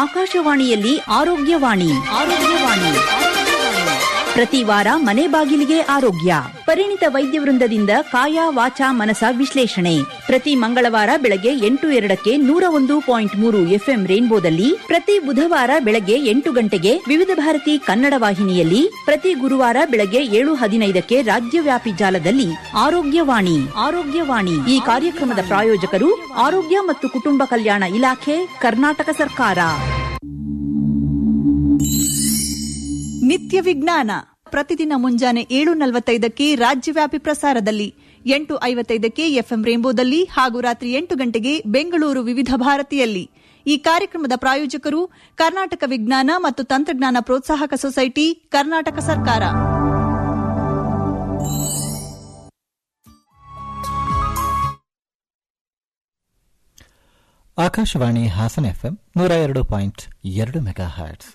ಆಕಾಶವಾಣಿಯಲ್ಲಿ ಆರೋಗ್ಯವಾಣಿ ಆರೋಗ್ಯವಾಣಿ ಪ್ರತಿ ವಾರ ಮನೆ ಬಾಗಿಲಿಗೆ ಆರೋಗ್ಯ ಪರಿಣಿತ ವೈದ್ಯ ವೃಂದದಿಂದ ಕಾಯ ವಾಚ ಮನಸ ವಿಶ್ಲೇಷಣೆ ಪ್ರತಿ ಮಂಗಳವಾರ ಬೆಳಗ್ಗೆ ಎಂಟು ಎರಡಕ್ಕೆ ನೂರ ಒಂದು ಪಾಯಿಂಟ್ ಮೂರು ಎಫ್ಎಂ ರೇನ್ಬೋದಲ್ಲಿ ಪ್ರತಿ ಬುಧವಾರ ಬೆಳಗ್ಗೆ ಎಂಟು ಗಂಟೆಗೆ ವಿವಿಧ ಭಾರತಿ ಕನ್ನಡ ವಾಹಿನಿಯಲ್ಲಿ ಪ್ರತಿ ಗುರುವಾರ ಬೆಳಗ್ಗೆ ಏಳು ಹದಿನೈದಕ್ಕೆ ರಾಜ್ಯವ್ಯಾಪಿ ಜಾಲದಲ್ಲಿ ಆರೋಗ್ಯವಾಣಿ ಆರೋಗ್ಯವಾಣಿ ಈ ಕಾರ್ಯಕ್ರಮದ ಪ್ರಾಯೋಜಕರು ಆರೋಗ್ಯ ಮತ್ತು ಕುಟುಂಬ ಕಲ್ಯಾಣ ಇಲಾಖೆ ಕರ್ನಾಟಕ ಸರ್ಕಾರ ನಿತ್ಯ ವಿಜ್ಞಾನ ಪ್ರತಿದಿನ ಮುಂಜಾನೆ ಏಳು ನಲವತ್ತೈದಕ್ಕೆ ರಾಜ್ಯವ್ಯಾಪಿ ಪ್ರಸಾರದಲ್ಲಿ ಎಂಟು ಐವತ್ತೈದಕ್ಕೆ ಎಫ್ಎಂ ರೇಂಬೋದಲ್ಲಿ ಹಾಗೂ ರಾತ್ರಿ ಎಂಟು ಗಂಟೆಗೆ ಬೆಂಗಳೂರು ವಿವಿಧ ಭಾರತಿಯಲ್ಲಿ ಈ ಕಾರ್ಯಕ್ರಮದ ಪ್ರಾಯೋಜಕರು ಕರ್ನಾಟಕ ವಿಜ್ಞಾನ ಮತ್ತು ತಂತ್ರಜ್ಞಾನ ಪ್ರೋತ್ಸಾಹಕ ಸೊಸೈಟಿ ಕರ್ನಾಟಕ ಸರ್ಕಾರ ಆಕಾಶವಾಣಿ ಹಾಸನ ಎಫ್ಎಂ ನೂರ ಎರಡು ಪಾಯಿಂಟ್ ಎರಡು ಮೆಗಾ ಹರ್ಟ್ಸ್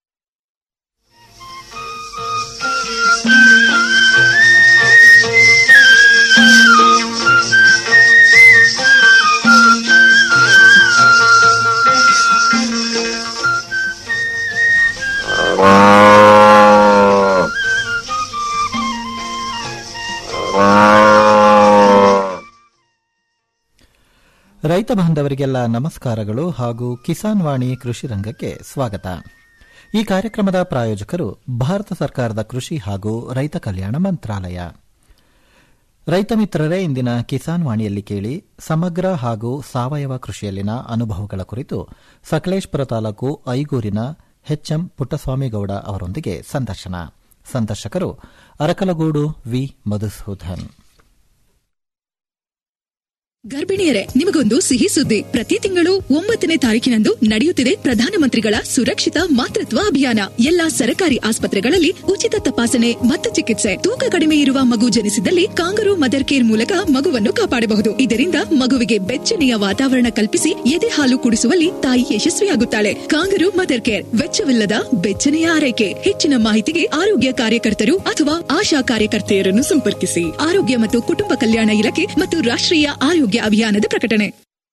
ರೈತ ಬಾಂಧವರಿಗೆಲ್ಲ ನಮಸ್ಕಾರಗಳು ಹಾಗೂ ಕಿಸಾನ್ ವಾಣಿ ಕೃಷಿ ರಂಗಕ್ಕೆ ಸ್ವಾಗತ ಈ ಕಾರ್ಯಕ್ರಮದ ಪ್ರಾಯೋಜಕರು ಭಾರತ ಸರ್ಕಾರದ ಕೃಷಿ ಹಾಗೂ ರೈತ ಕಲ್ಯಾಣ ಮಂತ್ರಾಲಯ ರೈತ ಮಿತ್ರರೇ ಇಂದಿನ ಕಿಸಾನ್ ವಾಣಿಯಲ್ಲಿ ಕೇಳಿ ಸಮಗ್ರ ಹಾಗೂ ಸಾವಯವ ಕೃಷಿಯಲ್ಲಿನ ಅನುಭವಗಳ ಕುರಿತು ಸಕಲೇಶ್ಪುರ ತಾಲೂಕು ಐಗೂರಿನ ಎಚ್ಎಂ ಪುಟ್ಟಸ್ವಾಮಿಗೌಡ ಅವರೊಂದಿಗೆ ಸಂದರ್ಶನ ಸಂದರ್ಶಕರು ಅರಕಲಗೂಡು ವಿ ಮಧುಸೂದನ್ ಗರ್ಭಿಣಿಯರೇ ನಿಮಗೊಂದು ಸಿಹಿ ಸುದ್ದಿ ಪ್ರತಿ ತಿಂಗಳು ಒಂಬತ್ತನೇ ತಾರೀಕಿನಂದು ನಡೆಯುತ್ತಿದೆ ಪ್ರಧಾನಮಂತ್ರಿಗಳ ಸುರಕ್ಷಿತ ಮಾತೃತ್ವ ಅಭಿಯಾನ ಎಲ್ಲಾ ಸರ್ಕಾರಿ ಆಸ್ಪತ್ರೆಗಳಲ್ಲಿ ಉಚಿತ ತಪಾಸಣೆ ಮತ್ತು ಚಿಕಿತ್ಸೆ ತೂಕ ಕಡಿಮೆ ಇರುವ ಮಗು ಜನಿಸಿದಲ್ಲಿ ಕಾಂಗರು ಮದರ್ ಕೇರ್ ಮೂಲಕ ಮಗುವನ್ನು ಕಾಪಾಡಬಹುದು ಇದರಿಂದ ಮಗುವಿಗೆ ಬೆಚ್ಚನೆಯ ವಾತಾವರಣ ಕಲ್ಪಿಸಿ ಎದೆ ಹಾಲು ಕುಡಿಸುವಲ್ಲಿ ತಾಯಿ ಯಶಸ್ವಿಯಾಗುತ್ತಾಳೆ ಕಾಂಗರು ಮದರ್ ಕೇರ್ ವೆಚ್ಚವಿಲ್ಲದ ಬೆಚ್ಚನೆಯ ಆರೈಕೆ ಹೆಚ್ಚಿನ ಮಾಹಿತಿಗೆ ಆರೋಗ್ಯ ಕಾರ್ಯಕರ್ತರು ಅಥವಾ ಆಶಾ ಕಾರ್ಯಕರ್ತೆಯರನ್ನು ಸಂಪರ್ಕಿಸಿ ಆರೋಗ್ಯ ಮತ್ತು ಕುಟುಂಬ ಕಲ್ಯಾಣ ಇಲಾಖೆ ಮತ್ತು ರಾಷ್ಟ್ರೀಯ ಆರೋಗ್ಯ ಅಭಿಯಾನದ ಪ್ರಕಟಣೆ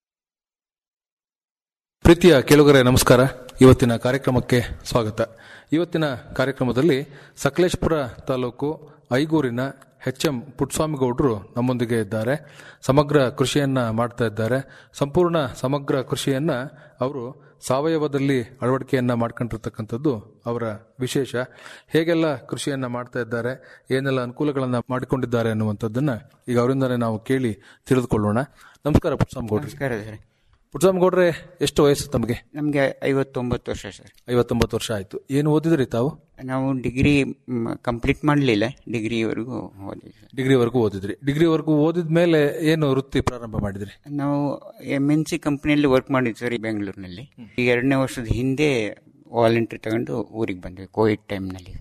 ಪ್ರೀತಿಯ ಕೇಳುಗರೆ ನಮಸ್ಕಾರ ಇವತ್ತಿನ ಕಾರ್ಯಕ್ರಮಕ್ಕೆ ಸ್ವಾಗತ ಇವತ್ತಿನ ಕಾರ್ಯಕ್ರಮದಲ್ಲಿ ಸಕಲೇಶ್ಪುರ ತಾಲೂಕು ಐಗೂರಿನ ಎಚ್ ಎಂ ಪುಟ್ಟಸ್ವಾಮಿಗೌಡರು ನಮ್ಮೊಂದಿಗೆ ಇದ್ದಾರೆ ಸಮಗ್ರ ಕೃಷಿಯನ್ನ ಮಾಡ್ತಾ ಇದ್ದಾರೆ ಸಂಪೂರ್ಣ ಸಮಗ್ರ ಕೃಷಿಯನ್ನ ಅವರು ಸಾವಯವದಲ್ಲಿ ಅಳವಡಿಕೆಯನ್ನ ಮಾಡ್ಕೊಂಡಿರ್ತಕ್ಕಂಥದ್ದು ಅವರ ವಿಶೇಷ ಹೇಗೆಲ್ಲ ಕೃಷಿಯನ್ನ ಮಾಡ್ತಾ ಇದ್ದಾರೆ ಏನೆಲ್ಲ ಅನುಕೂಲಗಳನ್ನ ಮಾಡಿಕೊಂಡಿದ್ದಾರೆ ಅನ್ನುವಂಥದ್ದನ್ನ ಈಗ ಅವರಿಂದಲೇ ನಾವು ಕೇಳಿ ತಿಳಿದುಕೊಳ್ಳೋಣ ನಮಸ್ಕಾರ ಪುಟ್ಟಸ್ವಾಮಿಗೌಡ್ರಿ ನಮಸ್ಕಾರ ಸರ್ ಪುಟ್ಟಸ್ವಾಮಿಗೌಡ್ರೆ ಎಷ್ಟು ವಯಸ್ಸು ತಮಗೆ ನಮಗೆ ಐವತ್ತೊಂಬತ್ತು ವರ್ಷ ಸರ್ ಐವತ್ತೊಂಬತ್ತು ವರ್ಷ ಆಯ್ತು ಏನು ಓದಿದ್ರಿ ತಾವು ನಾವು ಡಿಗ್ರಿ ಕಂಪ್ಲೀಟ್ ಮಾಡಲಿಲ್ಲ ಡಿಗ್ರಿವರೆಗೂ ಓದಿದ್ವಿ ಸರ್ ಡಿಗ್ರಿವರೆಗೂ ಓದಿದ್ರಿ ಡಿಗ್ರಿವರೆಗೂ ಓದಿದ ಮೇಲೆ ಏನು ವೃತ್ತಿ ಪ್ರಾರಂಭ ಮಾಡಿದ್ರಿ ನಾವು ಎಮ್ ಎನ್ ಸಿ ಕಂಪ್ನಿಯಲ್ಲಿ ವರ್ಕ್ ಮಾಡಿದ್ವಿ ಸರ್ ಈ ಬೆಂಗಳೂರಿನಲ್ಲಿ ಈ ಎರಡನೇ ವರ್ಷದ ಹಿಂದೆ ವಾಲಂಟ್ರಿ ತಗೊಂಡು ಊರಿಗೆ ಬಂದ್ವಿ ಕೋವಿಡ್ ಟೈಮ್ನಲ್ಲಿ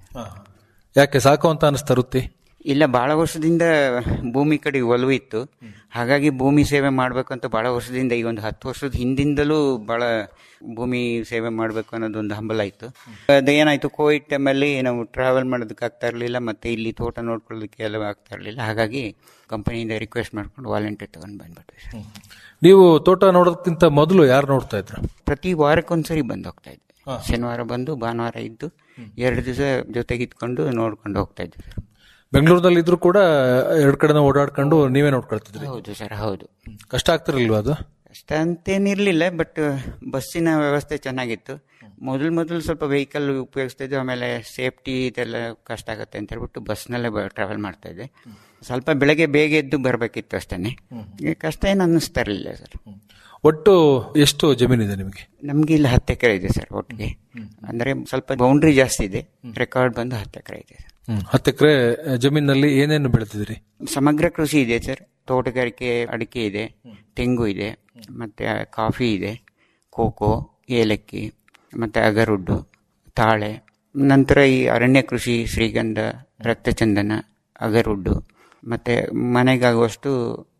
ಯಾಕೆ ಸಾಕು ಅಂತ ಅನಿಸ್ತಾ ವೃತ್ತಿ ಇಲ್ಲ ಭಾಳ ವರ್ಷದಿಂದ ಭೂಮಿ ಕಡೆ ಒಲವು ಇತ್ತು ಹಾಗಾಗಿ ಭೂಮಿ ಸೇವೆ ಮಾಡಬೇಕು ಅಂತ ಭಾಳ ವರ್ಷದಿಂದ ಈಗ ಒಂದು ಹತ್ತು ವರ್ಷದ ಹಿಂದಿಂದಲೂ ಭಾಳ ಭೂಮಿ ಸೇವೆ ಮಾಡಬೇಕು ಅನ್ನೋದೊಂದು ಹಂಬಲ ಇತ್ತು ಅದೇನಾಯಿತು ಕೋವಿಡ್ ಟೈಮಲ್ಲಿ ನಾವು ಟ್ರಾವೆಲ್ ಮಾಡೋದಕ್ಕೆ ಆಗ್ತಾ ಇರಲಿಲ್ಲ ಮತ್ತು ಇಲ್ಲಿ ತೋಟ ನೋಡ್ಕೊಳ್ಳೋದಕ್ಕೆ ಎಲ್ಲ ಆಗ್ತಾ ಇರಲಿಲ್ಲ ಹಾಗಾಗಿ ಕಂಪನಿಯಿಂದ ರಿಕ್ವೆಸ್ಟ್ ಮಾಡ್ಕೊಂಡು ವಾಲಂಟಿಯರ್ ತಗೊಂಡು ಬಂದ್ಬಿಟ್ವಿ ಸರ್ ನೀವು ತೋಟ ನೋಡೋದಕ್ಕಿಂತ ಮೊದಲು ಯಾರು ನೋಡ್ತಾ ಇದ್ರು ಪ್ರತಿ ವಾರಕ್ಕೊಂದ್ಸರಿ ಬಂದು ಹೋಗ್ತಾ ಇದ್ದೆ ಶನಿವಾರ ಬಂದು ಭಾನುವಾರ ಇದ್ದು ಎರಡು ದಿವಸ ಜೊತೆಗೆ ಇದ್ಕೊಂಡು ನೋಡ್ಕೊಂಡು ಹೋಗ್ತಾ ಇದ್ವಿ ಸರ್ ಬೆಂಗಳೂರಿನಲ್ಲಿ ಇದ್ರು ಕೂಡ ಎರಡು ಕಡೆನ ಓಡಾಡ್ಕೊಂಡು ನೀವೇ ನೋಡ್ಕೊಳ್ತಿದ್ರಿ ಹೌದು ಸರ್ ಹೌದು ಕಷ್ಟ ಆಗ್ತಿರ್ಲಿಲ್ವಾ ಅದು ಕಷ್ಟ ಅಂತೇನಿರಲಿಲ್ಲ ಬಟ್ ಬಸ್ಸಿನ ವ್ಯವಸ್ಥೆ ಚೆನ್ನಾಗಿತ್ತು ಮೊದಲು ಮೊದಲು ಸ್ವಲ್ಪ ವೆಹಿಕಲ್ ಉಪಯೋಗಿಸ್ತಾ ಇದ್ದೆ ಆಮೇಲೆ ಸೇಫ್ಟಿ ಇದೆಲ್ಲ ಕಷ್ಟ ಆಗುತ್ತೆ ಅಂತ ಹೇಳ್ಬಿಟ್ಟು ಬಸ್ನಲ್ಲೇ ಟ್ರಾವೆಲ್ ಮಾಡ್ತಾ ಇದ್ದೆ ಸ್ವಲ್ಪ ಬೆಳಗ್ಗೆ ಬೇಗ ಎದ್ದು ಬರಬೇಕಿತ್ತು ಅಷ್ಟೇ ಕಷ್ಟ ಏನು ಅನ್ನಿಸ್ತಾ ಇರಲಿಲ್ಲ ಸರ್ ಒಟ್ಟು ಎಷ್ಟು ಜಮೀನಿದೆ ನಿಮಗೆ ನಮ್ಗೆ ಇಲ್ಲಿ ಹತ್ತು ಎಕರೆ ಇದೆ ಸರ್ ಒಟ್ಟಿಗೆ ಅಂದ್ರೆ ಸ್ವಲ್ಪ ಬೌಂಡ್ರಿ ಜಾಸ್ತಿ ಇದೆ ರೆಕಾರ್ಡ್ ಬಂದು ಹತ್ತು ಎಕರೆ ಇದೆ ಸರ್ ಹತ್ತು ಎಕರೆ ಜಮೀನಲ್ಲಿ ಏನೇನು ಬೆಳೆದಿದ್ರಿ ಸಮಗ್ರ ಕೃಷಿ ಇದೆ ಸರ್ ತೋಟಗಾರಿಕೆ ಅಡಿಕೆ ಇದೆ ತೆಂಗು ಇದೆ ಮತ್ತೆ ಕಾಫಿ ಇದೆ ಕೋಕೋ ಏಲಕ್ಕಿ ಮತ್ತೆ ಅಗರುಡ್ಡು ತಾಳೆ ನಂತರ ಈ ಅರಣ್ಯ ಕೃಷಿ ಶ್ರೀಗಂಧ ರಕ್ತಚಂದನ ಅಗರುಡ್ಡು ಮತ್ತೆ ಮನೆಗಾಗುವಷ್ಟು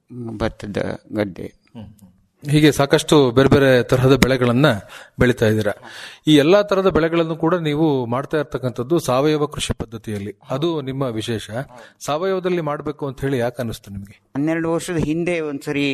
ಭತ್ತದ ಗದ್ದೆ ಹೀಗೆ ಸಾಕಷ್ಟು ಬೇರೆ ಬೇರೆ ತರಹದ ಬೆಳೆಗಳನ್ನ ಬೆಳೀತಾ ಇದ್ದೀರಾ ಈ ಎಲ್ಲಾ ತರಹದ ಬೆಳೆಗಳನ್ನು ಕೂಡ ನೀವು ಮಾಡ್ತಾ ಇರ್ತಕ್ಕಂಥದ್ದು ಸಾವಯವ ಕೃಷಿ ಪದ್ಧತಿಯಲ್ಲಿ ಅದು ನಿಮ್ಮ ವಿಶೇಷ ಸಾವಯವದಲ್ಲಿ ಮಾಡಬೇಕು ಅಂತ ಹೇಳಿ ಯಾಕೆ ಅನಿಸ್ತು ನಿಮಗೆ ಹನ್ನೆರಡು ವರ್ಷದ ಹಿಂದೆ ಒಂದ್ಸರಿ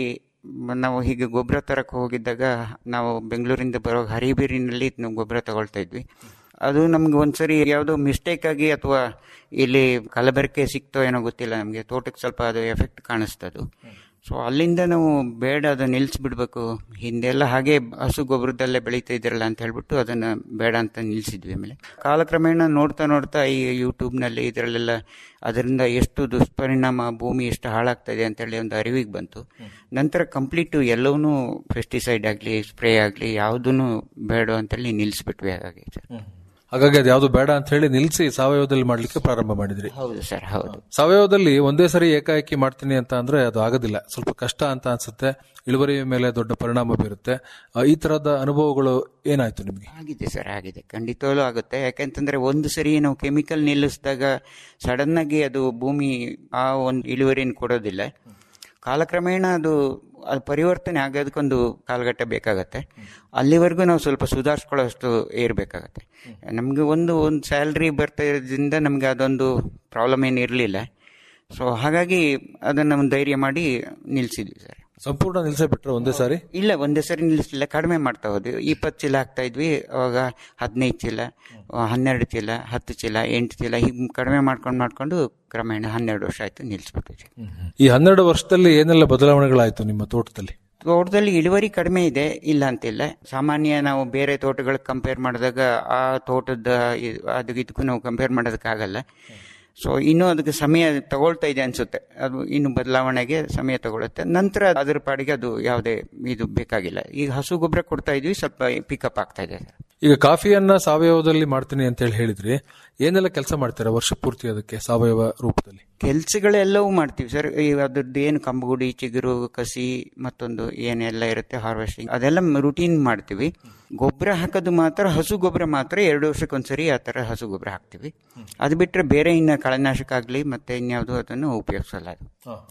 ಮ- ನಾವು ಹೀಗೆ ಗೊಬ್ಬರ ತರಕ್ಕೆ ಹೋಗಿದ್ದಾಗ ನಾವು ಬೆಂಗಳೂರಿಂದ ಬರೋ ಹರಿಬೇರಿನಲ್ಲಿ ನಾವು ಗೊಬ್ಬರ ತಗೊಳ್ತಾ ಇದ್ವಿ ಅದು ನಮ್ಗೆ ಒಂದ್ಸರಿ ಯಾವುದೋ ಮಿಸ್ಟೇಕ್ ಆಗಿ ಅಥವಾ ಇಲ್ಲಿ ಕಲಬೆರಕೆ ಸಿಕ್ತೋ ಏನೋ ಗೊತ್ತಿಲ್ಲ ನಮಗೆ ತೋಟಕ್ಕೆ ಸ್ವಲ್ಪ ಅದು ಎಫೆಕ್ಟ್ ಕಾಣಿಸ್ತದು ಸೊ ಅಲ್ಲಿಂದ ನಾವು ಬೇಡ ಅದು ನಿಲ್ಲಿಸ್ಬಿಡ್ಬೇಕು ಹಿಂದೆಲ್ಲ ಹಾಗೆ ಹಸು ಗೊಬ್ಬರದಲ್ಲೇ ಬೆಳೀತಾ ಇದ್ರಲ್ಲ ಅಂತ ಹೇಳ್ಬಿಟ್ಟು ಅದನ್ನ ಬೇಡ ಅಂತ ನಿಲ್ಲಿಸಿದ್ವಿ ಆಮೇಲೆ ಕಾಲಕ್ರಮೇಣ ನೋಡ್ತಾ ನೋಡ್ತಾ ಈ ಯೂಟ್ಯೂಬ್ನಲ್ಲಿ ಇದರಲ್ಲೆಲ್ಲ ಅದರಿಂದ ಎಷ್ಟು ದುಷ್ಪರಿಣಾಮ ಭೂಮಿ ಎಷ್ಟು ಹಾಳಾಗ್ತಾ ಇದೆ ಅಂತೇಳಿ ಒಂದು ಅರಿವಿಗೆ ಬಂತು ನಂತರ ಕಂಪ್ಲೀಟು ಎಲ್ಲವನ್ನೂ ಪೆಸ್ಟಿಸೈಡ್ ಆಗಲಿ ಸ್ಪ್ರೇ ಆಗಲಿ ಯಾವುದೂ ಬೇಡ ಅಂತೇಳಿ ನಿಲ್ಲಿಸ್ಬಿಟ್ವಿ ಹಾಗಾಗಿ ಸರ್ ಹಾಗಾಗಿ ಅದು ಯಾವುದು ಬೇಡ ಅಂತ ಹೇಳಿ ನಿಲ್ಲಿಸಿ ಸಾವಯವದಲ್ಲಿ ಮಾಡ್ಲಿಕ್ಕೆ ಪ್ರಾರಂಭ ಮಾಡಿದ್ರಿ ಹೌದು ಸರ್ ಹೌದು ಸಾವಯವದಲ್ಲಿ ಒಂದೇ ಸರಿ ಏಕಾಏಕಿ ಮಾಡ್ತೀನಿ ಅಂತ ಅಂದ್ರೆ ಅದು ಆಗೋದಿಲ್ಲ ಸ್ವಲ್ಪ ಕಷ್ಟ ಅಂತ ಅನ್ಸುತ್ತೆ ಇಳುವರಿಯ ಮೇಲೆ ದೊಡ್ಡ ಪರಿಣಾಮ ಬೀರುತ್ತೆ ಆ, ಈ ತರದ ಅನುಭವಗಳು ಏನಾಯ್ತು ನಿಮಗೆ ಆಗಿದೆ ಸರ್ ಆಗಿದೆ ಖಂಡಿತವಾಗ್ಲೂ ಆಗುತ್ತೆ ಯಾಕೆಂತಂದ್ರೆ ಒಂದು ಸರಿ ನಾವು ಕೆಮಿಕಲ್ ನಿಲ್ಲಿಸಿದಾಗ ಸಡನ್ ಆಗಿ ಅದು ಭೂಮಿ ಆ ಒಂದು ಇಳುವರಿನ ಕೊಡೋದಿಲ್ಲ ಕಾಲಕ್ರಮೇಣ ಅದು ಅದು ಪರಿವರ್ತನೆ ಆಗೋದಕ್ಕೊಂದು ಕಾಲಘಟ್ಟ ಬೇಕಾಗತ್ತೆ ಅಲ್ಲಿವರೆಗೂ ನಾವು ಸ್ವಲ್ಪ ಸುಧಾರಿಸ್ಕೊಳ್ಳೋಷ್ಟು ಇರಬೇಕಾಗತ್ತೆ ನಮಗೆ ಒಂದು ಒಂದು ಸ್ಯಾಲ್ರಿ ಬರ್ತಾ ಇರೋದ್ರಿಂದ ನಮಗೆ ಅದೊಂದು ಪ್ರಾಬ್ಲಮ್ ಏನು ಇರಲಿಲ್ಲ ಸೊ ಹಾಗಾಗಿ ಅದನ್ನು ಒಂದು ಧೈರ್ಯ ಮಾಡಿ ನಿಲ್ಲಿಸಿದ್ವಿ ಸರ್ ಸಂಪೂರ್ಣ ನಿಲ್ಸೇ ಬಿಟ್ರೆ ಒಂದೇ ಸಾರಿ ಇಲ್ಲ ಒಂದೇ ಸರಿ ನಿಲ್ಲಿಸಲಿಲ್ಲ ಕಡಿಮೆ ಮಾಡ್ತಾ ಹೋದ್ವಿ ಇಪ್ಪತ್ತು ಚೀಲ ಹಾಕ್ತಾ ಇದ್ವಿ ಅವಾಗ ಹದಿನೈದು ಚೀಲ ಆ, ಹನ್ನೆರಡು ಚೀಲ ಹತ್ತು ಚೀಲ ಎಂಟು ಚೀಲ ಹೀಗೆ ಕಡಿಮೆ ಮಾಡ್ಕೊಂಡು ಮಾಡ್ಕೊಂಡು ಕ್ರಮೇಣ ಹನ್ನೆರಡು ವರ್ಷ ಆಯ್ತು ನಿಲ್ಲಿಸ್ಬಿಟ್ವಿ ಈ ಹನ್ನೆರಡು ವರ್ಷದಲ್ಲಿ ಏನೆಲ್ಲ ಬದಲಾವಣೆಗಳಾಯ್ತು ನಿಮ್ಮ ತೋಟದಲ್ಲಿ ತೋಟದಲ್ಲಿ ಇಳುವರಿ ಕಡಿಮೆ ಇದೆ ಇಲ್ಲ ಅಂತಿಲ್ಲ ಸಾಮಾನ್ಯ ನಾವು ಬೇರೆ ತೋಟಗಳಿಗೆ ಕಂಪೇರ್ ಮಾಡಿದಾಗ ಆ ತೋಟದ ಇ- ಅದಕ್ಕೆ ಇದಕ್ಕೂ ನಾವು ಕಂಪೇರ್ ಮಾಡೋದಕ್ಕಾಗಲ್ಲ ಸೊ ಇನ್ನೂ ಅದಕ್ಕೆ ಸಮಯ ತಗೊಳ್ತಾ ಇದೆ ಅನ್ಸುತ್ತೆ ಅದು ಇನ್ನು ಬದಲಾವಣೆಗೆ ಸಮಯ ತಗೊಳುತ್ತೆ ನಂತರ ಅದರ ಪಾಡಿಗೆ ಅದು ಯಾವುದೇ ಇದು ಬೇಕಾಗಿಲ್ಲ ಈಗ ಹಸು ಗೊಬ್ಬರ ಕೊಡ್ತಾ ಇದ್ವಿ ಸ್ವಲ್ಪ ಪಿಕಪ್ ಆಗ್ತಾ ಇದೆ ಈಗ ಕಾಫಿಯನ್ನ ಸಾವಯವದಲ್ಲಿ ಮಾಡ್ತೀನಿ ಅಂತ ಹೇಳಿ ಹೇಳಿದ್ರಿ ಏನೆಲ್ಲ ಕೆಲಸ ಮಾಡ್ತೀರಾ ವರ್ಷ ಪೂರ್ತಿ ಅದಕ್ಕೆ ಸಾವಯವ ರೂಪದಲ್ಲಿ ಕೆಲಸಗಳೆಲ್ಲವೂ ಮಾಡ್ತೀವಿ ಸರ್ ಈ ಅದ್ರದ್ದು ಏನು ಕಂಬಗುಡಿ ಚಿಗುರು ಕಸಿ ಮತ್ತೊಂದು ಏನೆಲ್ಲ ಇರುತ್ತೆ ಹಾರ್ವೆಸ್ಟಿಂಗ್ ಅದೆಲ್ಲ ರುಟೀನ್ ಮಾಡ್ತೀವಿ ಗೊಬ್ಬರ ಹಾಕೋದು ಮಾತ್ರ ಹಸು ಗೊಬ್ಬರ ಮಾತ್ರ ಎರಡು ವರ್ಷಕ್ಕೊಂದ್ಸರಿ ಆ ಥರ ಹಸು ಗೊಬ್ಬರ ಹಾಕ್ತೀವಿ ಅದು ಬಿಟ್ಟರೆ ಬೇರೆ ಇನ್ನು ಕಳೆನಾಶಕ ಆಗಲಿ ಮತ್ತೆ ಇನ್ಯಾವುದು ಅದನ್ನು ಉಪಯೋಗಿಸಲ್ಲ ಅದು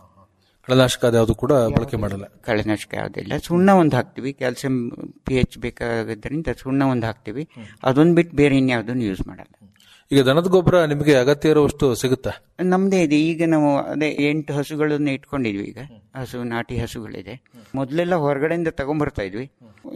ಕಳೆನಾಶಕ ಅದ್ಯಾವುದು ಕೂಡ ಬಳಕೆ ಮಾಡಲ್ಲ ಕಳೆನಾಶಕ ಯಾವುದಿಲ್ಲ ಸುಣ್ಣ ಒಂದು ಹಾಕ್ತೀವಿ ಕ್ಯಾಲ್ಸಿಯಂ ಪಿ ಎಚ್ ಬೇಕಾಗೋದ್ರಿಂದ ಸುಣ್ಣ ಒಂದು ಹಾಕ್ತೀವಿ ಅದೊಂದು ಬಿಟ್ಟು ಬೇರೆ ಇನ್ಯಾವುದನ್ನು ಯೂಸ್ ಮಾಡಲ್ಲ ಈಗ ದನದ ಗೊಬ್ಬರ ನಿಮಗೆ ಅಗತ್ಯ ಇರುವಷ್ಟು ಸಿಗುತ್ತಾ ನಮ್ದೇ ಇದೆ ಈಗ ನಾವು ಅದೇ ಎಂಟು ಹಸುಗಳನ್ನ ಇಟ್ಕೊಂಡಿದ್ವಿ ಈಗ ಹಸು ನಾಟಿ ಹಸುಗಳಿದೆ ಮೊದಲೆಲ್ಲ ಹೊರಗಡೆಯಿಂದ ತಗೊಂಡ್ಬರ್ತಾ ಇದ್ವಿ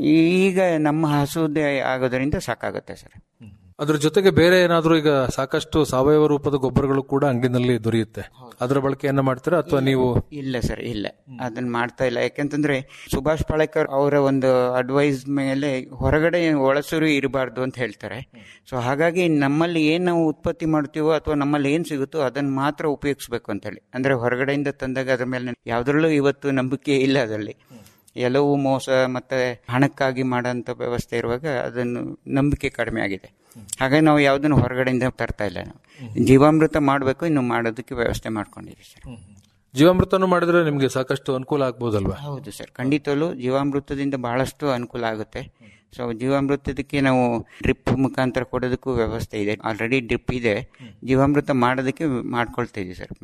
ಈಗ ನಮ್ಮ ಹಸುದೇ ಆಗೋದ್ರಿಂದ ಸಾಕಾಗುತ್ತೆ ಸರ್ ಅದ್ರ ಜೊತೆಗೆ ಬೇರೆ ಏನಾದ್ರೂ ಈಗ ಸಾಕಷ್ಟು ಸಾವಯವ ರೂಪದ ಗೊಬ್ಬರಗಳು ಕೂಡ ಅಂಗಡಿನಲ್ಲಿ ದೊರೆಯುತ್ತೆ ಅದರ ಬಳಕೆಯನ್ನ ಮಾಡ್ತೀರಾ ಅಥವಾ ನೀವು ಇಲ್ಲ ಸರ್ ಇಲ್ಲ ಅದನ್ನ ಮಾಡ್ತಾ ಇಲ್ಲ ಯಾಕೆಂತಂದ್ರೆ ಸುಭಾಷ್ ಪಾಳೇಕರ್ ಅವರ ಒಂದು ಅಡ್ವೈಸ್ ಮೇಲೆ ಹೊರಗಡೆ ಒಳಸೂರು ಇರಬಾರ್ದು ಅಂತ ಹೇಳ್ತಾರೆ ಸೊ ಹಾಗಾಗಿ ನಮ್ಮಲ್ಲಿ ಏನ್ ನಾವು ಉತ್ಪತ್ತಿ ಮಾಡ್ತೀವೋ ಅಥವಾ ನಮ್ಮಲ್ಲಿ ಏನ್ ಸಿಗುತ್ತೋ ಅದನ್ನ ಮಾತ್ರ ಉಪಯೋಗಿಸ್ಬೇಕು ಅಂತ ಹೇಳಿ ಅಂದ್ರೆ ಹೊರಗಡೆಯಿಂದ ತಂದಾಗ ಅದ್ರ ಮೇಲೆ ಯಾವ್ದ್ರಲ್ಲೂ ಇವತ್ತು ನಂಬಿಕೆ ಇಲ್ಲ ಅದರಲ್ಲಿ ಎಲ್ಲವೂ ಮೋಸ ಮತ್ತೆ ಹಣಕ್ಕಾಗಿ ಮಾಡೋಂಥ ವ್ಯವಸ್ಥೆ ಇರುವಾಗ ಅದನ್ನು ನಂಬಿಕೆ ಕಡಿಮೆ ಆಗಿದೆ ಹಾಗಾಗಿ ನಾವು ಯಾವುದನ್ನು ಹೊರಗಡೆಯಿಂದ ತರ್ತಾ ಇಲ್ಲ ನಾವು ಜೀವಾಮೃತ ಮಾಡಬೇಕು ಇನ್ನು ಮಾಡೋದಕ್ಕೆ ವ್ಯವಸ್ಥೆ ಮಾಡ್ಕೊಂಡಿದ್ದೀವಿ ಸರ್ ಜೀವಾಮೃತನು ಮಾಡಿದ್ರೆ ನಿಮಗೆ ಸಾಕಷ್ಟು ಅನುಕೂಲ ಆಗ್ಬೋದಲ್ವಾ ಹೌದು ಸರ್ ಖಂಡಿತವಲ್ಲೂ ಜೀವಾಮೃತದಿಂದ ಬಹಳಷ್ಟು ಅನುಕೂಲ ಆಗುತ್ತೆ ಸೊ ಜೀವಾಮೃತದಕ್ಕೆ ನಾವು ಡ್ರಿಪ್ ಮುಖಾಂತರ ಕೊಡೋದಕ್ಕೂ ವ್ಯವಸ್ಥೆ ಇದೆ ಆಲ್ರೆಡಿ ಡ್ರಿಪ್ ಇದೆ ಜೀವಾಮೃತ ಮಾಡೋದಕ್ಕೆ ಮಾಡ್ಕೊಳ್ತಾ ಇದೀವಿ ಸರ್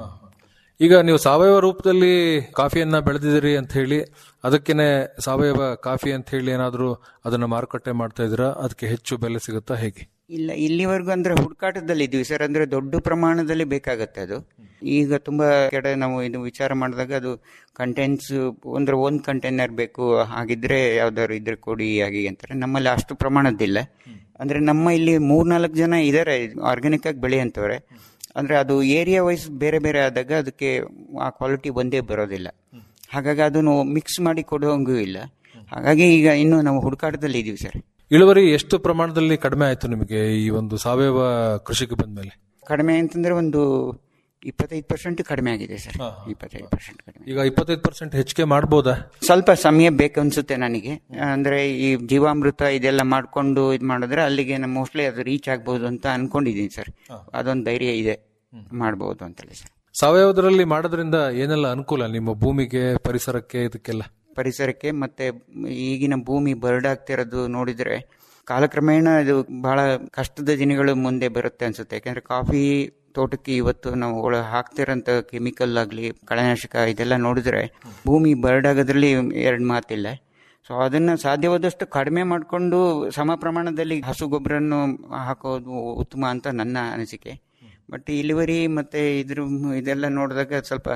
ಈಗ ನೀವು ಸಾವಯವ ರೂಪದಲ್ಲಿ ಕಾಫಿಯನ್ನ ಬೆಳೆದಿದ್ದೀರಿ ಅಂತ ಹೇಳಿ ಅದಕ್ಕೇನೆ ಸಾವಯವ ಕಾಫಿ ಅಂತ ಹೇಳಿ ಏನಾದ್ರೂ ಅದನ್ನ ಮಾರುಕಟ್ಟೆ ಮಾಡ್ತಾ ಇದ್ದೀರಾ ಅದಕ್ಕೆ ಹೆಚ್ಚು ಬೆಲೆ ಸಿಗುತ್ತಾ ಹೇಗೆ ಇಲ್ಲ ಇಲ್ಲಿವರೆಗೂ ಅಂದ್ರೆ ಹುಡುಕಾಟದಲ್ಲಿ ಇದ್ವಿ ಸರ್ ಅಂದ್ರೆ ದೊಡ್ಡ ಪ್ರಮಾಣದಲ್ಲಿ ಬೇಕಾಗತ್ತೆ ಅದು ಈಗ ತುಂಬಾ ಕಡೆ ನಾವು ಇದು ವಿಚಾರ ಮಾಡಿದಾಗ ಅದು ಕಂಟೆಂಟ್ಸ್ ಅಂದ್ರೆ ಒಂದ್ ಕಂಟೈನರ್ ಬೇಕು ಹಾಗಿದ್ರೆ ಯಾವ್ದಾದ್ರು ಇದ್ರೆ ಕೊಡಿ ಹಾಗೆ ಅಂತಾರೆ ನಮ್ಮಲ್ಲಿ ಅಷ್ಟು ಪ್ರಮಾಣದ್ದಿಲ್ಲ ಅಂದ್ರೆ ನಮ್ಮ ಇಲ್ಲಿ ಮೂರ್ನಾಲ್ಕು ಜನ ಇದಾರೆ ಆರ್ಗ್ಯಾನಿಕ್ ಆಗಿ ಬೆಳೆಯಂತವ್ರೆ ಅಂದ್ರೆ ಅದು ಏರಿಯಾ ವೈಸ್ ಬೇರೆ ಬೇರೆ ಆದಾಗ ಅದಕ್ಕೆ ಆ ಕ್ವಾಲಿಟಿ ಒಂದೇ ಬರೋದಿಲ್ಲ ಹಾಗಾಗಿ ಅದನ್ನು ಮಿಕ್ಸ್ ಮಾಡಿ ಕೊಡೋಂಗೂ ಇಲ್ಲ ಹಾಗಾಗಿ ಈಗ ಇನ್ನು ನಾವು ಹುಡುಕಾಟದಲ್ಲಿ ಇದೀವಿ ಸರ್ ಇಳುವರಿ ಎಷ್ಟು ಪ್ರಮಾಣದಲ್ಲಿ ಕಡಿಮೆ ಆಯ್ತು ನಿಮಗೆ ಈ ಒಂದು ಸಾವಯವ ಕೃಷಿಗೆ ಬಂದ್ಮೇಲೆ ಕಡಿಮೆ ಅಂತಂದ್ರೆ ಒಂದು ಇಪ್ಪತ್ತೈದು ಪರ್ಸೆಂಟ್ ಕಡಿಮೆ ಆಗಿದೆ ಸರ್ ಇಪ್ಪತ್ತೈದು ಪರ್ಸೆಂಟ್ ಕಡಿಮೆ ಈಗ ಇಪ್ಪತ್ತೈದು ಪರ್ಸೆಂಟ್ ಹೆಚ್ಚಿಗೆ ಮಾಡ್ಬೋದಾ ಸ್ವಲ್ಪ ಸಮಯ ಬೇಕು ಅನ್ಸುತ್ತೆ ನನಗೆ ಅಂದ್ರೆ ಈ ಜೀವಾಮೃತ ಇದೆಲ್ಲ ಮಾಡ್ಕೊಂಡು ಇದು ಮಾಡಿದ್ರೆ ಅಲ್ಲಿಗೆ ನಮ್ಮ ಮೋಸ್ಟ್ಲಿ ಅದು ರೀಚ್ ಆಗ್ಬಹುದು ಅಂತ ಅನ್ಕೊಂಡಿದ್ದೀನಿ ಸರ್ ಅದೊಂದು ಧೈರ್ಯ ಇದೆ ಮಾಡ್ಬೋದು ಅಂತೇಳಿ ಸರ್ ಸಾವಯವದರಲ್ಲಿ ಮಾಡೋದ್ರಿಂದ ಏನೆಲ್ಲ ಅನುಕೂಲ ನಿಮ್ಮ ಭೂಮಿಗೆ ಪರಿಸರಕ್ಕೆ ಇದಕ್ಕೆಲ್ಲ ಪರಿಸರಕ್ಕೆ ಮತ್ತೆ ಈಗಿನ ಭೂಮಿ ಬರಡಾಗ್ತಿರೋದು ನೋಡಿದ್ರೆ ಕಾಲಕ್ರಮೇಣ ಇದು ಬಹಳ ಕಷ್ಟದ ದಿನಗಳು ಮುಂದೆ ಬರುತ್ತೆ ಅನ್ಸುತ್ತೆ ಯಾಕಂದ್ರೆ ಕಾಫಿ ತೋಟಕ್ಕೆ ಇವತ್ತು ನಾವು ಒಳ ಹಾಕ್ತಿರೋಂಥ ಕೆಮಿಕಲ್ ಆಗಲಿ ಕಳೆನಾಶಕ ಇದೆಲ್ಲ ನೋಡಿದ್ರೆ ಭೂಮಿ ಬರಡಾಗೋದ್ರಲ್ಲಿ ಎರಡು ಮಾತಿಲ್ಲ ಸೊ ಅದನ್ನ ಸಾಧ್ಯವಾದಷ್ಟು ಕಡಿಮೆ ಮಾಡಿಕೊಂಡು ಸಮ ಪ್ರಮಾಣದಲ್ಲಿ ಹಸು ಗೊಬ್ಬರನ್ನು ಹಾಕೋದು ಉತ್ತಮ ಅಂತ ನನ್ನ ಅನಿಸಿಕೆ ಬಟ್ ಇಳುವರಿ ಮತ್ತೆ ಇದ್ರ ಇದೆಲ್ಲ ನೋಡಿದಾಗ ಸ್ವಲ್ಪ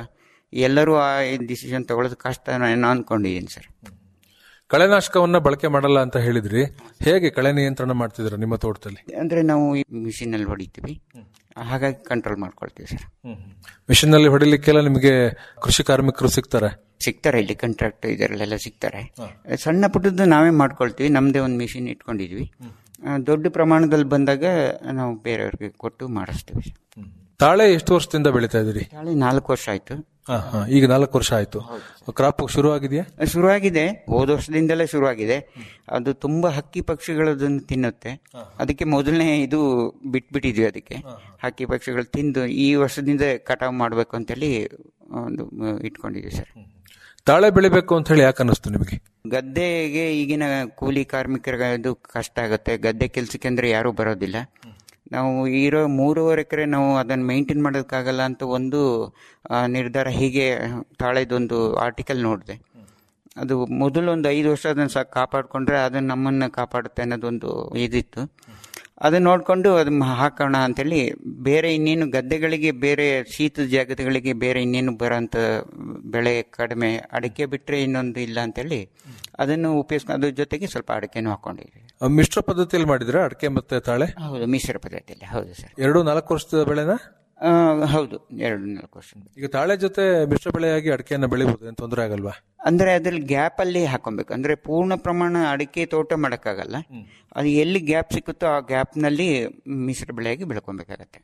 ಎಲ್ಲರೂ ಆ ಡಿಸಿಷನ್ ತಗೊಳ್ಳೋದು ಕಷ್ಟ ಏನೋ ಅನ್ಕೊಂಡಿದ್ದೀನಿ ಸರ್ ಕಳೆನಾಶಕವನ್ನ ಬಳಕೆ ಮಾಡಲ್ಲ ಅಂತ ಹೇಳಿದ್ರಿ ಹೇಗೆ ಕಳೆ ನಿಯಂತ್ರಣ ಮಾಡ್ತಿದ್ರ ನಿಮ್ಮ ತೋಟದಲ್ಲಿ ಅಂದ್ರೆ ನಾವು ಮಿಷಿನ್ ಅಲ್ಲಿ ಹೊಡಿತೀವಿ ಹಾಗಾಗಿ ಕಂಟ್ರೋಲ್ ಮಾಡ್ಕೊಳ್ತೀವಿ ಸರ್ ಮಿಷನ್ ನಲ್ಲಿ ಹೊಡಿಲಿಕ್ಕೆಲ್ಲ ನಿಮಗೆ ಕೃಷಿ ಕಾರ್ಮಿಕರು ಸಿಗ್ತಾರೆ ಸಿಗ್ತಾರೆ ಇಲ್ಲಿ ಕಾಂಟ್ರಾಕ್ಟ್ ಇದರಲ್ಲೆಲ್ಲ ಸಿಗ್ತಾರೆ ಸಣ್ಣ ಪುಟ್ಟದ್ದು ನಾವೇ ಮಾಡ್ಕೊಳ್ತೀವಿ ನಮ್ದೇ ಒಂದು ಮಿಷಿನ್ ಇಟ್ಕೊಂಡಿದ್ವಿ ಆ, ದೊಡ್ಡ ಪ್ರಮಾಣದಲ್ಲಿ ಬಂದಾಗ ನಾವು ಬೇರೆಯವ್ರಿಗೆ ಕೊಟ್ಟು ಮಾಡಿಸ್ತೀವಿ ತಾಳೆ ಎಷ್ಟು ವರ್ಷದಿಂದ ಬೆಳೀತಾ ಇದ್ದೀರಿ ತಾಳಿ ನಾಲ್ಕು ವರ್ಷ ಆಯ್ತು ಹಾ, ಹಾ. ಈಗ ನಾಲ್ಕು ವರ್ಷ ಆಯ್ತು ಕ್ರಾಪ್ ಶುರು ಆಗಿದೆಯಾ ಶುರುವಾಗಿದೆ ಹೋದ ವರ್ಷದಿಂದಲೇ ಶುರುವಾಗಿದೆ ಅದು ತುಂಬಾ ಹಕ್ಕಿ ಪಕ್ಷಿಗಳು ಅದನ್ನು ತಿನ್ನುತ್ತೆ ಅದಕ್ಕೆ ಮೊದಲನೇ ಇದು ಬಿಟ್ಬಿಟ್ಟಿದ್ವಿ ಅದಕ್ಕೆ ಹಕ್ಕಿ ಪಕ್ಷಿಗಳು ತಿಂದು ಈ ವರ್ಷದಿಂದ ಕಟಾವು ಮಾಡಬೇಕು ಅಂತೇಳಿ ಒಂದು ಮ, ಇಟ್ಕೊಂಡಿದ್ವಿ ಸರ್ ತಾಳೆ ಬೆಳಿಬೇಕು ಅಂತ ಹೇಳಿ ಯಾಕೆ ಅನ್ನಿಸ್ತು ನಿಮಗೆ ಗದ್ದೆಗೆ ಈಗಿನ ಕೂಲಿ ಕಾರ್ಮಿಕರಿಗೆ ಅದು ಕಷ್ಟ ಆಗುತ್ತೆ ಗದ್ದೆ ಕೆಲಸಕ್ಕೆ ಅಂದ್ರೆ ಯಾರೂ ಬರೋದಿಲ್ಲ ನಾವು ಇರೋ ಮೂರುವರೆ ಎಕರೆ ನಾವು ಅದನ್ನು ಮೇಂಟೈನ್ ಮಾಡೋದಕ್ಕಾಗಲ್ಲ ಅಂತ ಒಂದು ಆ, ನಿರ್ಧಾರ ಹೀಗೆ ತಾಳೆದೊಂದು ಆರ್ಟಿಕಲ್ ನೋಡಿದೆ ಅದು ಮೊದಲು ಒಂದು ಐದು ವರ್ಷ ಅದನ್ನು ಸಹ ಕಾಪಾಡಿಕೊಂಡ್ರೆ ಅದನ್ನು ನಮ್ಮನ್ನು ಕಾಪಾಡುತ್ತೆ ಅನ್ನೋದೊಂದು ಇದಿತ್ತು ಅದನ್ನ ನೋಡಿಕೊಂಡು ಅದು ಹಾಕೋಣ ಅಂತೇಳಿ ಬೇರೆ ಇನ್ನೇನು ಗದ್ದೆಗಳಿಗೆ ಬೇರೆ ಶೀತದ ಜಾಗಗಳಿಗೆ ಬೇರೆ ಇನ್ನೇನು ಬರೋಂಥ ಬೆಳೆ ಕಡಿಮೆ ಅಡಿಕೆ ಬಿಟ್ಟರೆ ಇನ್ನೊಂದು ಇಲ್ಲ ಅಂತೇಳಿ ಅದನ್ನು ಉಪಯೋಗಿಸ್ಕೊಂಡು ಅದ್ರ ಜೊತೆಗೆ ಸ್ವಲ್ಪ ಅಡಿಕೆನೂ ಹಾಕೊಂಡಿದ್ವಿ ಆ, ಮಿಶ್ರ ಪದ್ಧತಿಯಲ್ಲಿ ಮಾಡಿದ್ರೆ ಅಡಿಕೆ ಮತ್ತೆ ತಾಳೆ ಹೌದು ಮಿಶ್ರ ಪದ್ಧತಿಯಲ್ಲಿ ಹೌದು ಸರ್ ಎರಡು ನಾಲ್ಕು ವರ್ಷದ ಬೆಳೆನ ಆ, ಹೌದು ಎರಡು ನಾಲ್ಕು ವರ್ಷ ಈಗ ತಾಳೆ ಜೊತೆ ಮಿಶ್ರ ಬೆಳೆಯಾಗಿ ಅಡಿಕೆಯನ್ನ ಬೆಳಿಬಹುದು ಏನು ತೊಂದರೆ ಆಗಲ್ವಾ ಅಂದ್ರೆ ಅದ್ರಲ್ಲಿ ಗ್ಯಾಪ್ ಅಲ್ಲಿ ಹಾಕೊಬೇಕು ಅಂದ್ರೆ ಪೂರ್ಣ ಪ್ರಮಾಣ ಅಡಿಕೆ ತೋಟ ಮಾಡಕ್ಕಾಗಲ್ಲ ಅದು ಎಲ್ಲಿ ಗ್ಯಾಪ್ ಸಿಕ್ಕುತ್ತೋ ಆ ಗ್ಯಾಪ್ ನಲ್ಲಿ ಮಿಶ್ರ ಬೆಳೆಯಾಗಿ ಬೆಳ್ಕೊಬೇಕಾಗತ್ತೆ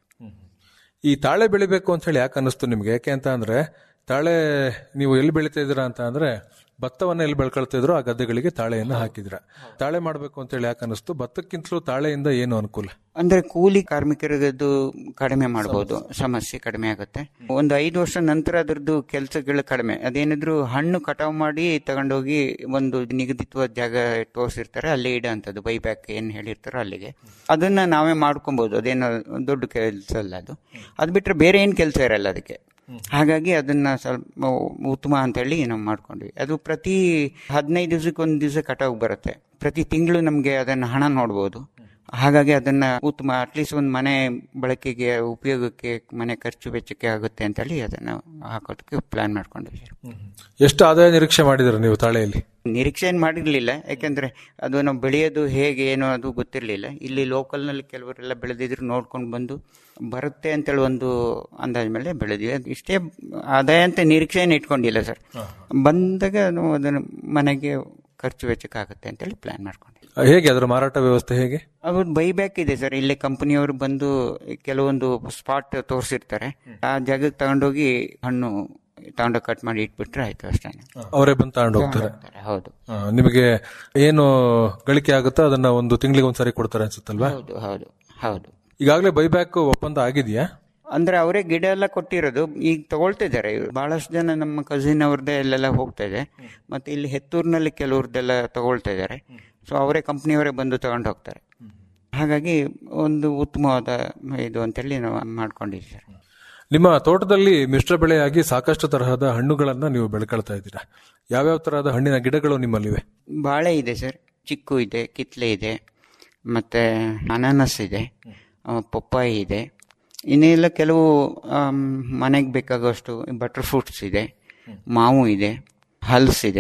ಈ ತಾಳೆ ಬೆಳಿಬೇಕು ಅಂತ ಹೇಳಿ ಯಾಕೆ ಅನ್ನಿಸ್ತು ನಿಮ್ಗೆ ಯಾಕೆ ಅಂತ ಅಂದ್ರೆ ತಾಳೆ ನೀವು ಎಲ್ಲಿ ಬೆಳಿತಾ ಇದ್ದೀರಾ ಅಂತ ಅಂದ್ರೆ ಭತ್ತವನ್ನ ಎಲ್ಲಿ ಬೆಳ್ಕೊಳ್ತಾ ಇದ್ರು ಆ ಗದ್ದೆಗಳಿಗೆ ತಾಳೆಯನ್ನ ಹಾಕಿದ್ರ ತಾಳೆ ಮಾಡ್ಬೇಕು ಅಂತ ಹೇಳಿ ಯಾಕೆ ಅನ್ನಿಸ್ತು ಭತ್ತಕ್ಕಿಂತಲೂ ತಾಳೆಯಿಂದ ಏನು ಅನುಕೂಲ ಅಂದ್ರೆ ಕೂಲಿ ಕಾರ್ಮಿಕರದ್ದು ಕಡಿಮೆ ಮಾಡಬಹುದು ಸಮಸ್ಯೆ ಕಡಿಮೆ ಆಗುತ್ತೆ ಒಂದು ಐದು ವರ್ಷ ನಂತರ ಅದರದ್ದು ಕೆಲಸಗಳು ಕಡಿಮೆ ಅದೇನಿದ್ರು ಹಣ್ಣು ಕಟಾವು ಮಾಡಿ ತಗೊಂಡೋಗಿ ಒಂದು ನಿಗದಿತವಾದ ಜಾಗ ತೋರಿಸಿರ್ತಾರೆ ಅಲ್ಲೇ ಇಡೋಂಥದ್ದು ಬೈಬ್ಯಾಕ್ ಏನ್ ಹೇಳಿರ್ತಾರೋ ಅಲ್ಲಿಗೆ ಅದನ್ನ ನಾವೇ ಮಾಡ್ಕೊಬಹುದು ಅದೇನು ದೊಡ್ಡ ಕೆಲಸ ಅಲ್ಲ ಅದು ಅದು ಬಿಟ್ರೆ ಬೇರೆ ಏನ್ ಕೆಲಸ ಇರಲ್ಲ ಅದಕ್ಕೆ ಹಾಗಾಗಿ ಅದನ್ನ ಸ್ವಲ್ಪ ಉತ್ತಮ ಅಂತ ಹೇಳಿ ನಾವು ಮಾಡ್ಕೊಂಡ್ವಿ ಅದು ಪ್ರತಿ ಹದಿನೈದು ದಿವಸಕ್ಕೆ ಒಂದು ದಿವಸ ಕಟಾವು ಬರುತ್ತೆ ಪ್ರತಿ ತಿಂಗಳು ನಮಗೆ ಅದನ್ನ ಹಣ ನೋಡ್ಬೋದು ಹಾಗಾಗಿ ಅದನ್ನ ಉತ್ತಮ ಅಟ್ಲೀಸ್ಟ್ ಒಂದು ಮನೆ ಬಳಕೆಗೆ ಉಪಯೋಗಕ್ಕೆ ಮನೆ ಖರ್ಚು ವೆಚ್ಚಕ್ಕೆ ಆಗುತ್ತೆ ಅಂತೇಳಿ ಅದನ್ನ ಹಾಕೋದಕ್ಕೆ ಪ್ಲಾನ್ ಮಾಡ್ಕೊಂಡಿದ್ವಿ ಸರ್ ಎಷ್ಟು ಆದಾಯ ನಿರೀಕ್ಷೆ ಮಾಡಿದ್ರ ನೀವು ತಾಳೆಯಲ್ಲಿ ನಿರೀಕ್ಷೆ ಏನು ಮಾಡಿರ್ಲಿಲ್ಲ ಯಾಕಂದ್ರೆ ಅದು ನಾವು ಬೆಳೆಯೋದು ಹೇಗೆ ಏನೋ ಅದು ಗೊತ್ತಿರಲಿಲ್ಲ ಇಲ್ಲಿ ಲೋಕಲ್ನಲ್ಲಿ ಕೆಲವರೆಲ್ಲ ಬೆಳೆದಿದ್ರು ನೋಡ್ಕೊಂಡು ಬಂದು ಬರುತ್ತೆ ಅಂತೇಳಿ ಒಂದು ಅಂದಾಜ್ ಮೇಲೆ ಬೆಳೆದ್ವಿ ಅದು ಇಷ್ಟೇ ಆದಾಯ ಅಂತ ನಿರೀಕ್ಷೆ ಏನು ಇಟ್ಕೊಂಡಿಲ್ಲ ಸರ್ ಬಂದಾಗ ನಾವು ಅದನ್ನು ಮನೆಗೆ ಖರ್ಚು ವೆಚ್ಚಕ್ಕಾಗುತ್ತೆ ಅಂತೇಳಿ ಪ್ಲಾನ್ ಮಾಡ್ಕೊಂಡ್ವಿ ಹೇಗೆ ಅದರ ಮಾರಾಟ ವ್ಯವಸ್ಥೆ ಹೇಗೆ ಅವ್ರು ಬೈಬ್ಯಾಕ್ ಇದೆ ಸರ್ ಇಲ್ಲೇ ಕಂಪನಿಯವರು ಬಂದು ಕೆಲವೊಂದು ಸ್ಪಾಟ್ ತೋರಿಸಿರ್ತಾರೆ ಆ ಜಾಗಕ್ಕೆ ತಗೊಂಡೋಗಿ ಹಣ್ಣು ತಗೊಂಡೋಗಿ ಕಟ್ ಮಾಡಿ ಇಟ್ಬಿಟ್ರೆ ಆಯ್ತು ಅಷ್ಟೇ ಅವರೇ ಬಂದು ತಗೊಂಡು ಹೋಗ್ತಾರೆ ಹೌದು ಆ, ನಿಮಗೆ ಏನು ಗಳಿಕೆ ಆಗುತ್ತೋ ಅದನ್ನ ಒಂದು ತಿಂಗಳಿಗೆ ಒಂದ್ಸರಿ ಕೊಡ್ತಾರೆ ಅನ್ಸುತ್ತಲ್ವಾ ಹೌದು ಹೌದು ಹೌದು ಈಗಾಗಲೇ ಬೈಬ್ಯಾಕ್ ಒಪ್ಪಂದ ಆಗಿದೆಯಾ ಅಂದ್ರೆ ಅವರೇ ಗಿಡ ಎಲ್ಲ ಕೊಟ್ಟಿರೋದು ಈಗ ತಗೊಳ್ತಾ ಇದ್ದಾರೆ ಇವ್ರು. ಬಹಳಷ್ಟು ಜನ ನಮ್ಮ ಕಸಿನ್ ಅವ್ರದ್ದೇ ಇಲ್ಲೆಲ್ಲ ಹೋಗ್ತಾ ಇದೆ ಮತ್ತೆ ಇಲ್ಲಿ ಹೆತ್ತೂರಿನಲ್ಲಿ ಕೆಲವ್ರದ್ದೆಲ್ಲ ತಗೊಳ್ತಾ ಇದ್ದಾರೆ ಸೊ ಅವರೇ ಕಂಪ್ನಿಯವರೇ ಬಂದು ತಗೊಂಡು ಹೋಗ್ತಾರೆ ಹಾಗಾಗಿ ಒಂದು ಉತ್ತಮವಾದ ಇದು ಅಂತೇಳಿ ನಾವು ಮಾಡ್ಕೊಂಡಿದ್ದೀವಿ ಸರ್ ನಿಮ್ಮ ತೋಟದಲ್ಲಿ ಮಿಶ್ರ ಬೆಳೆಯಾಗಿ ಸಾಕಷ್ಟು ತರಹದ ಹಣ್ಣುಗಳನ್ನ ನೀವು ಬೆಳ್ಕೊಳ್ತಾ ಇದ್ದೀರಾ ಯಾವ್ಯಾವ ತರಹದ ಹಣ್ಣಿನ ಗಿಡಗಳು ನಿಮ್ಮಲ್ಲಿವೆ ಬಾಳೆ ಇದೆ ಸರ್ ಚಿಕ್ಕು ಇದೆ ಕಿತ್ಲೆ ಇದೆ ಮತ್ತೆ ಅನಾನಸ್ ಇದೆ ಆ, ಪಪ್ಪಾಯಿ ಇದೆ ಇನ್ನೆಲ್ಲ ಕೆಲವು ಆಮ್, ಮನೆಗೆ ಬೇಕಾಗುವಷ್ಟು ಬಟರ್ ಫ್ರೂಟ್ಸ್ ಇದೆ ಮಾವು ಇದೆ ಹಲ್ಸ್ ಇದೆ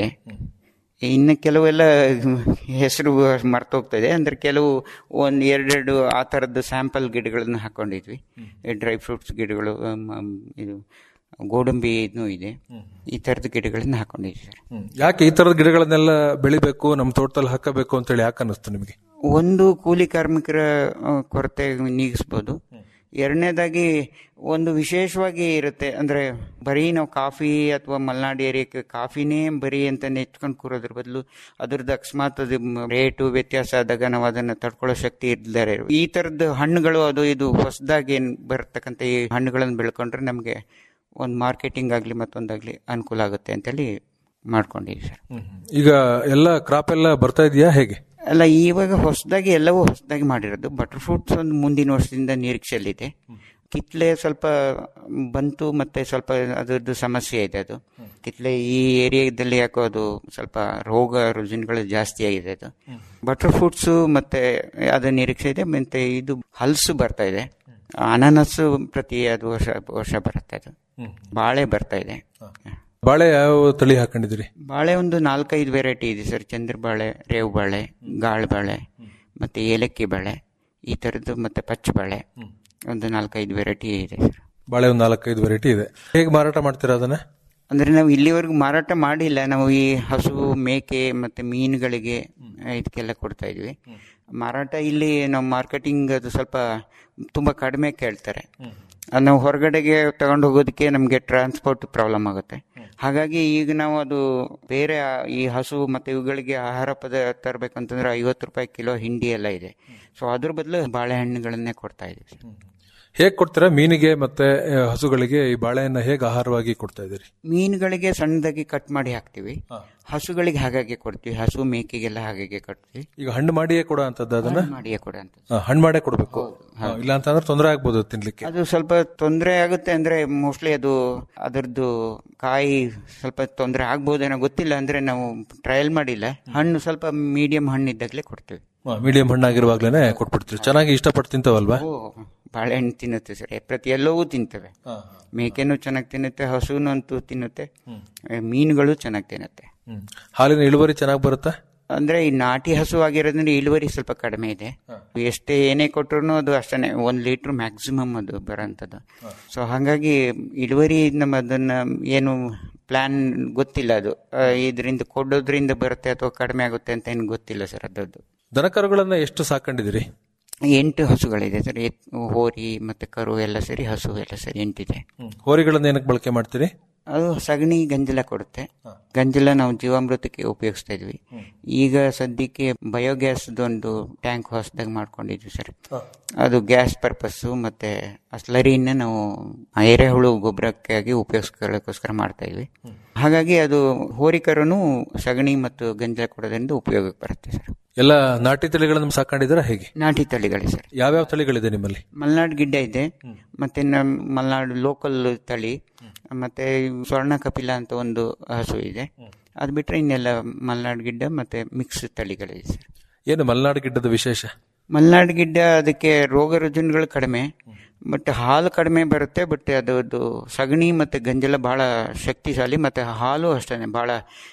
ಇನ್ನು ಕೆಲವೆಲ್ಲ ಹೆಸರು ಮರ್ತೋಗ್ತಾ ಇದೆ ಅಂದ್ರೆ ಕೆಲವು ಒಂದು ಎರಡೆರಡು ಆ ಥರದ್ದು ಸ್ಯಾಂಪಲ್ ಗಿಡಗಳನ್ನು ಹಾಕೊಂಡಿದ್ವಿ ಡ್ರೈ ಫ್ರೂಟ್ಸ್ ಗಿಡಗಳು ಆಮ್, ಆಮ್, ಇದು ಗೋಡಂಬಿ ಇದೂ ಇದೆ ಈ ಥರದ ಗಿಡಗಳನ್ನ ಹಾಕೊಂಡಿದ್ವಿ ಸರ್ ಯಾಕೆ ಈ ತರದ ಗಿಡಗಳನ್ನೆಲ್ಲ ಬೆಳಿಬೇಕು ನಮ್ಮ ತೋಟದಲ್ಲಿ ಹಾಕಬೇಕು ಅಂತ ಹೇಳಿ ಯಾಕೆ ಅನ್ನಿಸ್ತು ನಿಮಗೆ ಒಂದು ಕೂಲಿ ಕಾರ್ಮಿಕರ ಆ, ಕೊರತೆ ನೀಗಿಸ್ಬೋದು ಎರಡನೇದಾಗಿ ಒಂದು ವಿಶೇಷವಾಗಿ ಇರುತ್ತೆ ಅಂದ್ರೆ ಬರೀ ನಾವು ಕಾಫಿ ಅಥವಾ ಮಲೆನಾಡು ಏರಿಯಾಕ್ಕೆ ಕಾಫಿನೇ ಬರೀ ಅಂತ ನೆಚ್ಕೊಂಡು ಕೂರೋದ್ರ ಬದಲು ಅದ್ರದ್ದು ಅಕಸ್ಮಾತ್ ಅದು ರೇಟು ವ್ಯತ್ಯಾಸ ಆದಾಗ ನಾವು ಅದನ್ನ ತಡ್ಕೊಳ್ಳೋ ಶಕ್ತಿ ಇದ್ದಾರೆ ಈ ತರದ ಹಣ್ಣುಗಳು ಅದು ಇದು ಹೊಸದಾಗಿ ಏನ್ ಬರ್ತಕ್ಕಂಥ ಈ ಹಣ್ಣುಗಳನ್ನು ಬೆಳ್ಕೊಂಡ್ರೆ ನಮಗೆ ಒಂದು ಮಾರ್ಕೆಟಿಂಗ್ ಆಗಲಿ ಮತ್ತೊಂದಾಗ್ಲಿ ಅನುಕೂಲ ಆಗುತ್ತೆ ಅಂತೇಳಿ ಮಾಡ್ಕೊಂಡಿದ್ದೀವಿ ಸರ್ ಈಗ ಎಲ್ಲ ಕ್ರಾಪ್ ಎಲ್ಲ ಬರ್ತಾ ಇದೆಯಾ ಹೇಗೆ ಅಲ್ಲ ಇವಾಗ ಹೊಸದಾಗಿ ಎಲ್ಲವೂ ಹೊಸದಾಗಿ ಮಾಡಿರೋದು ಬಟರ್ ಫ್ರೂಟ್ಸ್ ಒಂದು ಮುಂದಿನ ವರ್ಷದಿಂದ ನಿರೀಕ್ಷೆಯಲ್ಲಿದೆ ಕಿತ್ಲೆ ಸ್ವಲ್ಪ ಬಂತು ಮತ್ತೆ ಸ್ವಲ್ಪ ಅದರದ್ದು ಸಮಸ್ಯೆ ಇದೆ ಅದು ಕಿತ್ಲೆ ಈ ಏರಿಯಾದಲ್ಲಿ ಯಾಕೋ ಅದು ಸ್ವಲ್ಪ ರೋಗ ರುಜಿನಗಳು ಜಾಸ್ತಿ ಆಗಿದೆ ಅದು ಬಟರ್ ಫ್ರೂಟ್ಸ್ ಮತ್ತೆ ಅದು ನಿರೀಕ್ಷೆ ಇದೆ ಮತ್ತೆ ಇದು ಹಲ್ಸು ಬರ್ತಾ ಇದೆ ಅನಾನಸ್ಸು ಪ್ರತಿ ಅದು ವರ್ಷ ವರ್ಷ ಬರುತ್ತೆ ಅದು ಬಾಳೆ ಬರ್ತಾ ಇದೆ ಬಾಳೆ ಯಾವ ತಳಿ ಹಾಕೊಂಡಿದ್ದೀರಿ ಬಾಳೆ ಒಂದು ನಾಲ್ಕೈದು ವೆರೈಟಿ ಇದೆ ಸರ್ ಚಂದ್ರ ಬಾಳೆ ರೇವು ಬಾಳೆ ಗಾಳ್ ಬಾಳೆ ಮತ್ತೆ ಏಲಕ್ಕಿ ಬಾಳೆ ಈ ಥರದ್ದು ಮತ್ತೆ ಪಚ್ಚ ಬಾಳೆ ಒಂದು ನಾಲ್ಕೈದು ವೆರೈಟಿ ಇದೆ ಸರ್ ಬಾಳೆ ಒಂದು ನಾಲ್ಕೈದು ವೆರೈಟಿ ಇದೆ ಹೇಗೆ ಮಾರಾಟ ಮಾಡ್ತೀರಾ ಅದನ್ನ ಅಂದ್ರೆ ನಾವು ಇಲ್ಲಿವರೆಗೂ ಮಾರಾಟ ಮಾಡಿಲ್ಲ ನಾವು ಈ ಹಸು ಮೇಕೆ ಮತ್ತೆ ಮೀನುಗಳಿಗೆ ಇದಕ್ಕೆಲ್ಲ ಕೊಡ್ತಾ ಇದ್ವಿ ಮಾರಾಟ ಇಲ್ಲಿ ನಾವು ಮಾರ್ಕೆಟಿಂಗ್ ಅದು ಸ್ವಲ್ಪ ತುಂಬಾ ಕಡಿಮೆ ಕೇಳ್ತಾರೆ ಅದು ನಾವು ಹೊರಗಡೆಗೆ ತಗೊಂಡು ಹೋಗೋದಕ್ಕೆ ನಮಗೆ ಟ್ರಾನ್ಸ್ಪೋರ್ಟ್ ಪ್ರಾಬ್ಲಮ್ ಆಗುತ್ತೆ ಹಾಗಾಗಿ ಈಗ ನಾವು ಅದು ಬೇರೆ ಆ- ಈ ಹಸು ಮತ್ತೆ ಇವುಗಳಿಗೆ ಆಹಾರ ಪದ ತರಬೇಕಂತಂದ್ರೆ ಐವತ್ತು ರೂಪಾಯಿ ಕಿಲೋ ಹಿಂಡಿ ಎಲ್ಲ ಇದೆ ಸೊ ಅದ್ರ ಬದಲು ಬಾಳೆಹಣ್ಣುಗಳನ್ನೇ ಕೊಡ್ತಾ ಇದ್ದೀವಿ ಸರ್ ಹೇಗೆ ಕೊಡ್ತೀರಾ ಮೀನಿಗೆ ಮತ್ತೆ ಆ, ಹಸುಗಳಿಗೆ ಈ ಬಾಳೆಯನ್ನ ಹೇಗೆ ಆಹಾರವಾಗಿ ಕೊಡ್ತಾ ಇದ್ದೀರಿ ಮೀನುಗಳಿಗೆ ಸಣ್ಣದಾಗಿ ಕಟ್ ಮಾಡಿ ಹಾಕ್ತಿವಿ ಹಸುಗಳಿಗೆ ಹಾಗಾಗಿ ಕೊಡ್ತೀವಿ ಹಸು ಮೇಕೆಗೆಲ್ಲ ಹಾಗಾಗಿ ಕೊಡ್ತೀವಿ ಈಗ ಹಣ್ಣು ಮಾಡಿಯೇ ಕೊಡೋ ಅಂತದ್ದು ಅದನ್ನ ಮಾಡಿಯೇ ಕೊಡ ಅಂತ ಆ, ಹಣ್ಣು ಮಾಡೇ ಕೊಡ್ಬೇಕು ಆ, ಇಲ್ಲ ಅಂತಂದ್ರೆ ತೊಂದರೆ ಆಗ್ಬೋದು ತಿನ್ಲಿಕ್ಕೆ ಅದು ಸ್ವಲ್ಪ ತೊಂದರೆ ಆಗುತ್ತೆ ಅಂದ್ರೆ ಮೋಸ್ಟ್ಲಿ ಅದು ಅದರದ್ದು ಕಾಯಿ ಸ್ವಲ್ಪ ತೊಂದರೆ ಆಗ್ಬೋದೇನೋ ಗೊತ್ತಿಲ್ಲ ಅಂದ್ರೆ ನಾವು ಟ್ರಯಲ್ ಮಾಡಿಲ್ಲ ಹಣ್ಣು ಸ್ವಲ್ಪ ಮೀಡಿಯಂ ಹಣ್ಣು ಇದ್ದಾಗಲೇ ಕೊಡ್ತೀವಿ ಮೀಡಿಯಂ ಹಣ್ಣಾಗಿರುವಾಗ್ಲೇನೆ ಕೊಟ್ಬಿಡ್ತೀರಿ ಚೆನ್ನಾಗಿ ಇಷ್ಟಪಟ್ಟು ತಿಂತವಲ್ವಾ ಓ ಬಾಳೆಹಣ್ಣು ತಿನ್ನುತ್ತೆ ಸರ್ ಪ್ರತಿ ಎಲ್ಲವೂ ತಿಂತವೆ ಮೇಕೆನೂ ಚೆನ್ನಾಗಿ ತಿನ್ನುತ್ತೆ ಹಸುನು ಅಂತೂ ತಿನ್ನುತ್ತೆ ಮೀನುಗಳು ಚೆನ್ನಾಗಿ ತಿನ್ನುತ್ತೆ ಹ್ಮ್. ಹಾಲಿನ ಇಳುವರಿ ಚೆನ್ನಾಗಿ ಬರುತ್ತಾ ಅಂದ್ರೆ ಈ ನಾಟಿ ಹಸು ಆಗಿರೋದ್ರಿಂದ ಇಳುವರಿ ಸ್ವಲ್ಪ ಕಡಿಮೆ ಇದೆ ಎಷ್ಟೇ ಏನೇ ಕೊಟ್ರು ಅದು ಅಷ್ಟೇ ಒಂದ್ ಲೀಟರ್ ಮ್ಯಾಕ್ಸಿಮಮ್ ಅದು ಬರೋಂಥದ್ದು ಸೊ ಹಾಗಾಗಿ ಇಳುವರಿ ನಮ್ಮ ಅದನ್ನ ಏನು ಪ್ಲಾನ್ ಗೊತ್ತಿಲ್ಲ ಅದು ಇದರಿಂದ ಕೊಡೋದ್ರಿಂದ ಬರುತ್ತೆ ಅಥವಾ ಕಡಿಮೆ ಆಗುತ್ತೆ ಅಂತ ಏನು ಗೊತ್ತಿಲ್ಲ ಸರ್ ಅದರದ್ದು ದನಕರುಗಳನ್ನ ಎಷ್ಟು ಸಾಕೊಂಡಿದ್ದೀರಿ ಎಂಟು ಹಸುಗಳಿದೆ ಸರ್ ಎತ್- ಹೋರಿ ಮತ್ತೆ ಕರು ಎಲ್ಲ ಸರಿ ಹಸು ಎಲ್ಲ ಸರಿ ಎಂಟಿದೆ ಹೋರಿಗಳನ್ನ ಏನಕ್ಕೆ ಬಳಕೆ ಮಾಡ್ತೀರಿ ಅದು ಸಗಣಿ ಗಂಜಲ ಕೊಡುತ್ತೆ ಗಂಜಲ ನಾವು ಜೀವಾಮೃತಕ್ಕೆ ಉಪಯೋಗಿಸ್ತಾ ಇದ್ವಿ ಈಗ ಸದ್ಯಕ್ಕೆ ಬಯೋಗ್ಯಾಸ್ ಒಂದು ಟ್ಯಾಂಕ್ ಹೊಸದಾಗಿ ಮಾಡ್ಕೊಂಡಿದ್ವಿ ಸರ್ ಅದು ಗ್ಯಾಸ್ ಪರ್ಪಸ್ಸು ಮತ್ತೆ ಆ ಸ್ಲರಿನ ನಾವು ಎರೆಹುಳು ಗೊಬ್ಬರಕ್ಕಾಗಿ ಉಪಯೋಗಿಸ್ಕೊಳ್ಳೋಕ್ಕೋಸ್ಕರ ಮಾಡ್ತಾ ಇದ್ವಿ ಹಾಗಾಗಿ ಅದು ಹೋರಿಕರನು ಸಗಣಿ ಮತ್ತು ಗಂಜಲ ಕೊಡೋದ್ರಿಂದ ಉಪಯೋಗಕ್ಕೆ ಬರುತ್ತೆ ಸರ್ ಎಲ್ಲ ನಾಟಿ ತಳಿಗಳನ್ನ ಸಾಕೊಂಡಿದ್ದೀರಾ ಹೇಗೆ ನಾಟಿ ತಳಿಗಳೇ ಸರ್ ಯಾವ್ಯಾವ ತಳಿಗಳಿದೆ ನಿಮ್ಮಲ್ಲಿ ಮಲ್ನಾಡ್ ಗಿಡ್ಡ ಇದೆ ಮತ್ತೆ ನಮ್ಮ ಮಲ್ನಾಡು ಲೋಕಲ್ ತಳಿ ಮತ್ತೆ ಸ್ವರ್ಣ ಕಪಿಲ ಅಂತ ಒಂದು ಹಸು ಇದೆ ಅದು ಬಿಟ್ರೆ ಇನ್ನೆಲ್ಲ ಮಲ್ನಾಡ್ ಗಿಡ್ಡ ಮತ್ತೆ ಮಿಕ್ಸ್ ತಳಿಗಳಿದೆ ಸರ್ ಏನು ಮಲೆನಾಡು ಗಿಡ್ಡದ ವಿಶೇಷ ಮಲ್ನಾಡ್ ಗಿಡ್ಡ ಅದಕ್ಕೆ ರೋಗ ರುಜಿನಗಳು ಕಡಿಮೆ ಬಟ್ ಹಾಲು ಕಡಿಮೆ ಬರುತ್ತೆ ಬಟ್ ಅದು ಸಗಣಿ ಮತ್ತೆ ಗಂಜಲ ಬಹಳ ಶಕ್ತಿಶಾಲಿ ಮತ್ತೆ ಹಾಲು ಅಷ್ಟೇ ಬಹಳ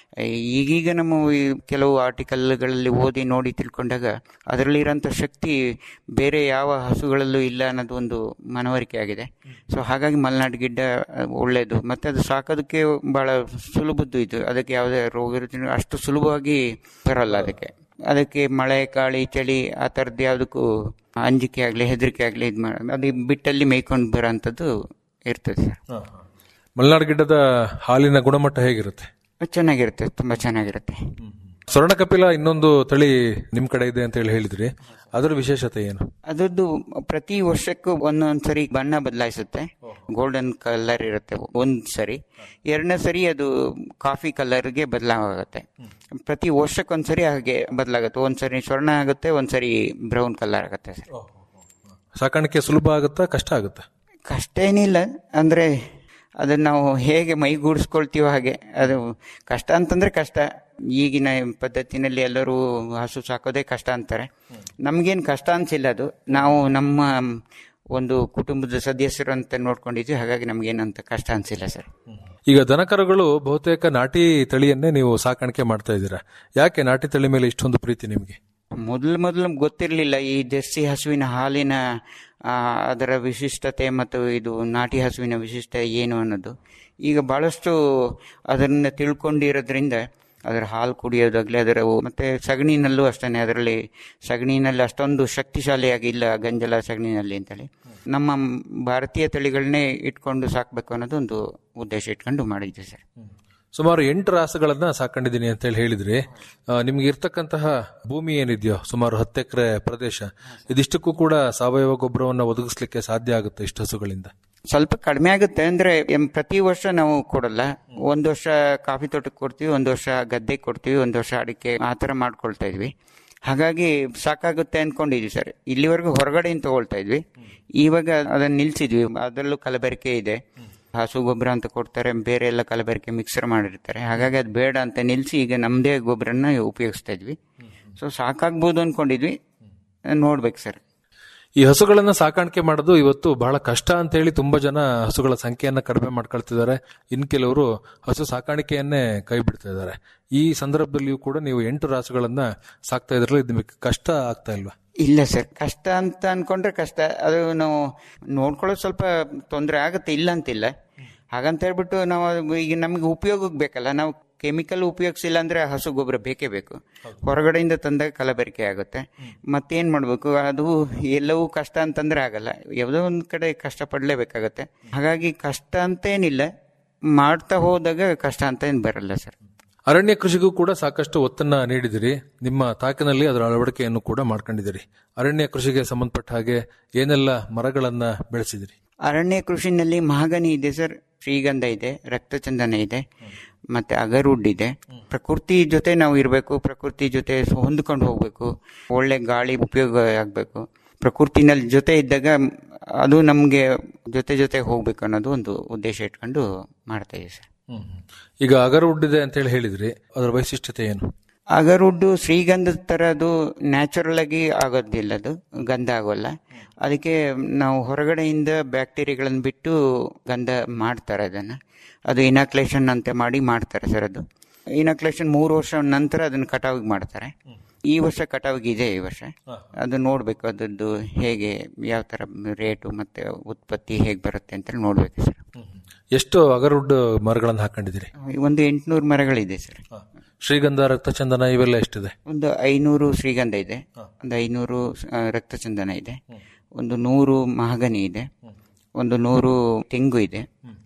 ಈಗೀಗ ನಮ್ಮ ಈ ಕೆಲವು ಆರ್ಟಿಕಲ್ಗಳಲ್ಲಿ ಓದಿ ನೋಡಿ ತಿಳ್ಕೊಂಡಾಗ ಅದರಲ್ಲಿರೋಂಥ ಶಕ್ತಿ ಬೇರೆ ಯಾವ ಹಸುಗಳಲ್ಲೂ ಇಲ್ಲ ಅನ್ನೋದು ಒಂದು ಮನವರಿಕೆ ಆಗಿದೆ ಸೊ ಹಾಗಾಗಿ ಮಲೆನಾಡು ಗಿಡ್ಡ ಅಹ್, ಒಳ್ಳೆಯದು ಮತ್ತೆ ಅದು ಸಾಕೋದಕ್ಕೆ ಬಹಳ ಸುಲಭದ್ದು ಇದು ಅದಕ್ಕೆ ಯಾವುದೇ ರೋಗ ರುಜಿನ ಅಷ್ಟು ಸುಲಭವಾಗಿ ಬರಲ್ಲ ಅದಕ್ಕೆ ಅದಕ್ಕೆ ಮಳೆ ಗಾಳಿ ಚಳಿ ಆ ಥರದ್ದು ಯಾವುದಕ್ಕೂ ಅಂಜಿಕೆ ಆಗಲಿ ಹೆದರಿಕೆ ಆಗಲಿ ಇದು ಮಾಡ ಅದು ಬಿಟ್ಟಲ್ಲಿ ಮೇಯ್ಕೊಂಡು ಬರೋಂಥದ್ದು ಇರ್ತದೆ ಸರ್ ಮಲೆನಾಡು ಗಿಡ್ಡದ ಹಾಲಿನ ಗುಣಮಟ್ಟ ಹೇಗಿರುತ್ತೆ ಅದು ಚೆನ್ನಾಗಿರುತ್ತೆ ತುಂಬ ಚೆನ್ನಾಗಿರುತ್ತೆ ಸ್ವರ್ಣ ಕಪಿಲ ಇನ್ನೊಂದು ತಳಿ ನಿಮ್ ಕಡೆ ಇದೆ ಅಂತ ಹೇಳಿ ಹೇಳಿದ್ರಿ ಅದರ ವಿಶೇಷತೆ ಏನು ಅದರದ್ದು ಪ್ರತಿ ವರ್ಷಕ್ಕೂ ಒಂದೊಂದು ಸರಿ ಬಣ್ಣ ಬದಲಾಯಿಸುತ್ತೆ ಗೋಲ್ಡನ್ ಕಲರ್ ಇರುತ್ತೆ ಒಂದ್ ಸರಿ ಎರಡನೇ ಸರಿ ಅದು ಕಾಫಿ ಕಲರ್ಗೆ ಬದಲಾಗುತ್ತೆ ಪ್ರತಿ ವರ್ಷಕ್ಕೊಂದ್ಸರಿ ಹಾಗೆ ಬದಲಾಗುತ್ತೆ ಒಂದ್ಸರಿ ಸ್ವರ್ಣ ಆಗುತ್ತೆ ಒಂದ್ಸರಿ ಬ್ರೌನ್ ಕಲರ್ ಆಗುತ್ತೆ ಸರ್ ಸಾಕಾಣಿಕೆ ಸುಲಭ ಆಗುತ್ತಾ ಕಷ್ಟ ಆಗುತ್ತಾ ಕಷ್ಟ ಏನಿಲ್ಲ ಅಂದ್ರೆ ಅದನ್ನ ನಾವು ಹೇಗೆ ಮೈಗೂಡಿಸ್ಕೊಳ್ತೀವೋ ಹಾಗೆ ಅದು ಕಷ್ಟ ಅಂತಂದ್ರೆ ಕಷ್ಟ ಈಗಿನ ಪದ್ಧತಿನಲ್ಲಿ ಎಲ್ಲರೂ ಹಸು ಸಾಕೋದೇ ಕಷ್ಟ ಅಂತಾರೆ ನಮ್ಗೇನು ಕಷ್ಟ ಅನ್ಸಿಲ್ಲ ಅದು ನಾವು ನಮ್ಮ ಒಂದು ಕುಟುಂಬದ ಸದಸ್ಯರು ಅಂತ ನೋಡ್ಕೊಂಡಿದ್ವಿ ಹಾಗಾಗಿ ನಮ್ಗೇನಂತ ಕಷ್ಟ ಅನ್ಸಿಲ್ಲ ಸರ್ ಈಗ ದನಕರುಗಳು ಬಹುತೇಕ ನಾಟಿ ತಳಿಯನ್ನೇ ನೀವು ಸಾಕಾಣಿಕೆ ಮಾಡ್ತಾ ಇದ್ದೀರಾ ಯಾಕೆ ನಾಟಿ ತಳಿ ಮೇಲೆ ಇಷ್ಟೊಂದು ಪ್ರೀತಿ ನಿಮಗೆ ಮೊದಲು ಮೊದಲು ಗೊತ್ತಿರಲಿಲ್ಲ ಈ ಜರ್ಸಿ ಹಸುವಿನ ಹಾಲಿನ ಆ, ಅದರ ವಿಶಿಷ್ಟತೆ ಮತ್ತು ಇದು ನಾಟಿ ಹಸುವಿನ ವಿಶಿಷ್ಟ ಏನು ಅನ್ನೋದು ಈಗ ಬಹಳಷ್ಟು ಅದನ್ನ ತಿಳ್ಕೊಂಡಿರೋದ್ರಿಂದ ಅದರ ಹಾಲು ಕುಡಿಯೋದಾಗ್ಲಿ ಅದರ ಮತ್ತೆ ಸಗಣಿನಲ್ಲೂ ಅಷ್ಟೇ ಅದರಲ್ಲಿ ಸಗಣಿನಲ್ಲಿ ಅಷ್ಟೊಂದು ಶಕ್ತಿಶಾಲಿಯಾಗಿ ಇಲ್ಲ ಗಂಜಲ ಸಗಣಿನಲ್ಲಿ ಅಂತೇಳಿ ನಮ್ಮ ಭಾರತೀಯ ತಳಿಗಳನ್ನೇ ಇಟ್ಕೊಂಡು ಸಾಕಬೇಕು ಅನ್ನೋದು ಒಂದು ಉದ್ದೇಶ ಇಟ್ಕೊಂಡು ಮಾಡಿದ್ವಿ ಸರ್ ಸುಮಾರು ಎಂಟು ರಾಸುಗಳನ್ನ ಸಾಕೊಂಡಿದ್ದೀನಿ ಅಂತ ಹೇಳಿ ಹೇಳಿದ್ರಿ ಆ, ನಿಮ್ಗೆ ಇರ್ತಕ್ಕಂತಹ ಭೂಮಿ ಏನಿದೆಯೋ ಸುಮಾರು ಹತ್ತು ಎಕರೆ ಪ್ರದೇಶ ಇದಿಷ್ಟಕ್ಕೂ ಕೂಡ ಸಾವಯವ ಗೊಬ್ಬರವನ್ನ ಒದಗಿಸ್ಲಿಕ್ಕೆ ಸಾಧ್ಯ ಆಗುತ್ತೆ ಇಷ್ಟು ಹಸುಗಳಿಂದ ಸ್ವಲ್ಪ ಕಡಿಮೆ ಆಗುತ್ತೆ ಅಂದ್ರೆ ಎಂ- ಪ್ರತಿ ವರ್ಷ ನಾವು ಕೊಡಲ್ಲ ಒಂದು ವರ್ಷ ಕಾಫಿ ತೋಟಕ್ಕೆ ಕೊಡ್ತೀವಿ ಒಂದು ವರ್ಷ ಗದ್ದೆಗೆ ಕೊಡ್ತೀವಿ ಒಂದು ವರ್ಷ ಅಡಿಕೆ ಆ ಥರ ಮಾಡ್ಕೊಳ್ತಾ ಇದ್ವಿ ಹಾಗಾಗಿ ಸಾಕಾಗುತ್ತೆ ಅನ್ಕೊಂಡಿದ್ವಿ ಸರ್ ಇಲ್ಲಿವರೆಗೂ ಹೊರಗಡೆಯಿಂದ ತಗೊಳ್ತಾ ಇದ್ವಿ ಇವಾಗ ಅದನ್ನ ನಿಲ್ಸಿದ್ವಿ ಅದರಲ್ಲೂ ಕಲಬೆರಕೆ ಇದೆ ಹಸು ಗೊಬ್ಬರ ಅಂತ ಕೊಡ್ತಾರೆ ಬೇರೆ ಎಲ್ಲ ಕಲಬೆರಕೆ ಮಿಕ್ಸರ್ ಮಾಡಿರ್ತಾರೆ ಹಾಗಾಗಿ ಅದು ಬೇಡ ಅಂತ ನಿಲ್ಸಿ ಈಗ ನಮ್ಮದೇ ಗೊಬ್ಬರನ ಉಪಯೋಗಿಸ್ತಾ ಇದ್ವಿ ಸೊ ಸಾಕಾಗ್ಬೋದು ಅನ್ಕೊಂಡಿದ್ವಿ ನೋಡ್ಬೇಕು ಸರ್ ಈ ಹಸುಗಳನ್ನ ಸಾಕಾಣಿಕೆ ಮಾಡೋದು ಇವತ್ತು ಬಹಳ ಕಷ್ಟ ಅಂತ ಹೇಳಿ ತುಂಬಾ ಜನ ಹಸುಗಳ ಸಂಖ್ಯೆಯನ್ನ ಕಡಿಮೆ ಮಾಡ್ಕೊಳ್ತಿದ್ದಾರೆ ಇನ್ ಕೆಲವರು ಹಸು ಸಾಕಾಣಿಕೆಯನ್ನೇ ಕೈ ಬಿಡ್ತಾ ಇದ್ದಾರೆ ಈ ಸಂದರ್ಭದಲ್ಲಿಯೂ ಕೂಡ ನೀವು ಎಂಟು ರಾಸುಗಳನ್ನ ಸಾಕ್ತಾ ಇದ್ರಲ್ಲ ಇದು ನಿಮಗೆ ಕಷ್ಟ ಆಗ್ತಾ ಇಲ್ವಾ ಇಲ್ಲ ಸರ್ ಕಷ್ಟ ಅಂತ ಅನ್ಕೊಂಡ್ರೆ ಕಷ್ಟ ಅದು ನಾವು ನೋಡ್ಕೊಳ್ಳೋದು ಸ್ವಲ್ಪ ತೊಂದರೆ ಆಗುತ್ತೆ ಇಲ್ಲ ಅಂತಿಲ್ಲ ಹಾಗಂತ ಹೇಳ್ಬಿಟ್ಟು ನಾವು ಅದು ಈಗ ನಮಗೆ ಉಪಯೋಗಕ್ಕೆ ಬೇಕಲ್ಲ ನಾವು ಕೆಮಿಕಲ್ ಉಪಯೋಗಿಸಿಲ್ಲ ಅಂದ್ರೆ ಹಸು ಗೊಬ್ಬರ ಬೇಕೇ ಬೇಕು ಹೊರಗಡೆಯಿಂದ ತಂದಾಗ ಕಲಬೆರಕೆ ಆಗುತ್ತೆ ಮತ್ತೇನ್ ಮಾಡ್ಬೇಕು ಅದು ಎಲ್ಲವೂ ಕಷ್ಟ ಅಂತಂದ್ರೆ ಆಗಲ್ಲ ಯಾವುದೋ ಒಂದು ಕಡೆ ಕಷ್ಟ ಪಡ್ಲೇಬೇಕಾಗತ್ತೆ ಹಾಗಾಗಿ ಕಷ್ಟ ಅಂತೇನಿಲ್ಲ ಮಾಡ್ತಾ ಹೋದಾಗ ಕಷ್ಟ ಅಂತ ಏನ್ ಬರಲ್ಲ ಸರ್ ಅರಣ್ಯ ಕೃಷಿಗೂ ಕೂಡ ಸಾಕಷ್ಟು ಒತ್ತನ್ನ ನೀಡಿದಿರಿ ನಿಮ್ಮ ತಾಕಿನಲ್ಲಿ ಅದರ ಅಳವಡಿಕೆಯನ್ನು ಕೂಡ ಮಾಡ್ಕೊಂಡಿದ್ದೀರಿ ಅರಣ್ಯ ಕೃಷಿಗೆ ಸಂಬಂಧಪಟ್ಟ ಹಾಗೆ ಏನೆಲ್ಲ ಮರಗಳನ್ನ ಬೆಳೆಸಿದಿರಿ ಅರಣ್ಯ ಕೃಷಿನಲ್ಲಿ ಮಹಾಗನಿ ಇದೆ ಸರ್ ಶ್ರೀಗಂಧ ಇದೆ ರಕ್ತಚಂದನ ಇದೆ ಮತ್ತೆ ಅಗರುಡ್ ಇದೆ ಪ್ರಕೃತಿ ಜೊತೆ ನಾವು ಇರಬೇಕು ಪ್ರಕೃತಿ ಜೊತೆ ಹೊಂದ್ಕೊಂಡು ಹೋಗ್ಬೇಕು ಒಳ್ಳೆ ಗಾಳಿ ಉಪಯೋಗ ಆಗಬೇಕು ಪ್ರಕೃತಿನಲ್ಲಿ ಜೊತೆ ಇದ್ದಾಗ ಅದು ನಮಗೆ ಜೊತೆ ಜೊತೆ ಹೋಗ್ಬೇಕು ಅನ್ನೋದು ಒಂದು ಉದ್ದೇಶ ಇಟ್ಕೊಂಡು ಮಾಡ್ತಾ ಇದ್ದೀವಿ ಸರ್ ಈಗ ಅಗರವುಡ್ ಇದೆ ಅಂತ ಹೇಳಿ ಹೇಳಿದ್ರಿ ಅದರ ವೈಶಿಷ್ಟ್ಯತೆ ಏನು ಅಗರುಡ್ಡು ಶ್ರೀಗಂಧದ ಥರ ಅದು ನ್ಯಾಚುರಲ್ ಆಗಿ ಆಗೋದಿಲ್ಲ ಅದು ಗಂಧ ಆಗೋಲ್ಲ ಅದಕ್ಕೆ ನಾವು ಹೊರಗಡೆಯಿಂದ ಬ್ಯಾಕ್ಟೀರಿಯಾಗಳನ್ನು ಬಿಟ್ಟು ಗಂಧ ಮಾಡ್ತಾರೆ ಅದನ್ನು ಅದು ಇನಾಕ್ಲೇಷನ್ ಅಂತ ಮಾಡಿ ಮಾಡ್ತಾರೆ ಸರ್ ಅದು ಇನಾಕ್ಲೇಷನ್ ಮೂರು ವರ್ಷ ನಂತರ ಅದನ್ನು ಕಟಾವಿಗೆ ಮಾಡ್ತಾರೆ ಈ ವರ್ಷ ಕಟಾವಿಗೆ ಇದೆ ಈ ವರ್ಷ ಅದು ನೋಡಬೇಕು ಅದರದ್ದು ಹೇಗೆ ಯಾವ ಥರ ರೇಟು ಮತ್ತು ಉತ್ಪತ್ತಿ ಹೇಗೆ ಬರುತ್ತೆ ಅಂತ ನೋಡಬೇಕು ಸರ್ ಎಷ್ಟು ಅಗರುಡ್ ಮರಗಳನ್ನು ಹಾಕೊಂಡಿದ್ದೀರಿ ಒಂದು ಎಂಟುನೂರು ಮರಗಳಿದೆ ಸರ್ ಶ್ರೀಗಂಧ ರಕ್ತಚಂದನ ಇವೆಲ್ಲ ಎಷ್ಟಿದೆ ಒಂದು ಐನೂರು ಶ್ರೀಗಂಧ ಇದೆ ಒಂದು ಐನೂರು ಆ, ರಕ್ತಚಂದನ ಇದೆ ಒಂದು ನೂರು ಮಹಾಗನಿ ಇದೆ ಒಂದು ನೂರು ತೆಂಗು ಇದೆ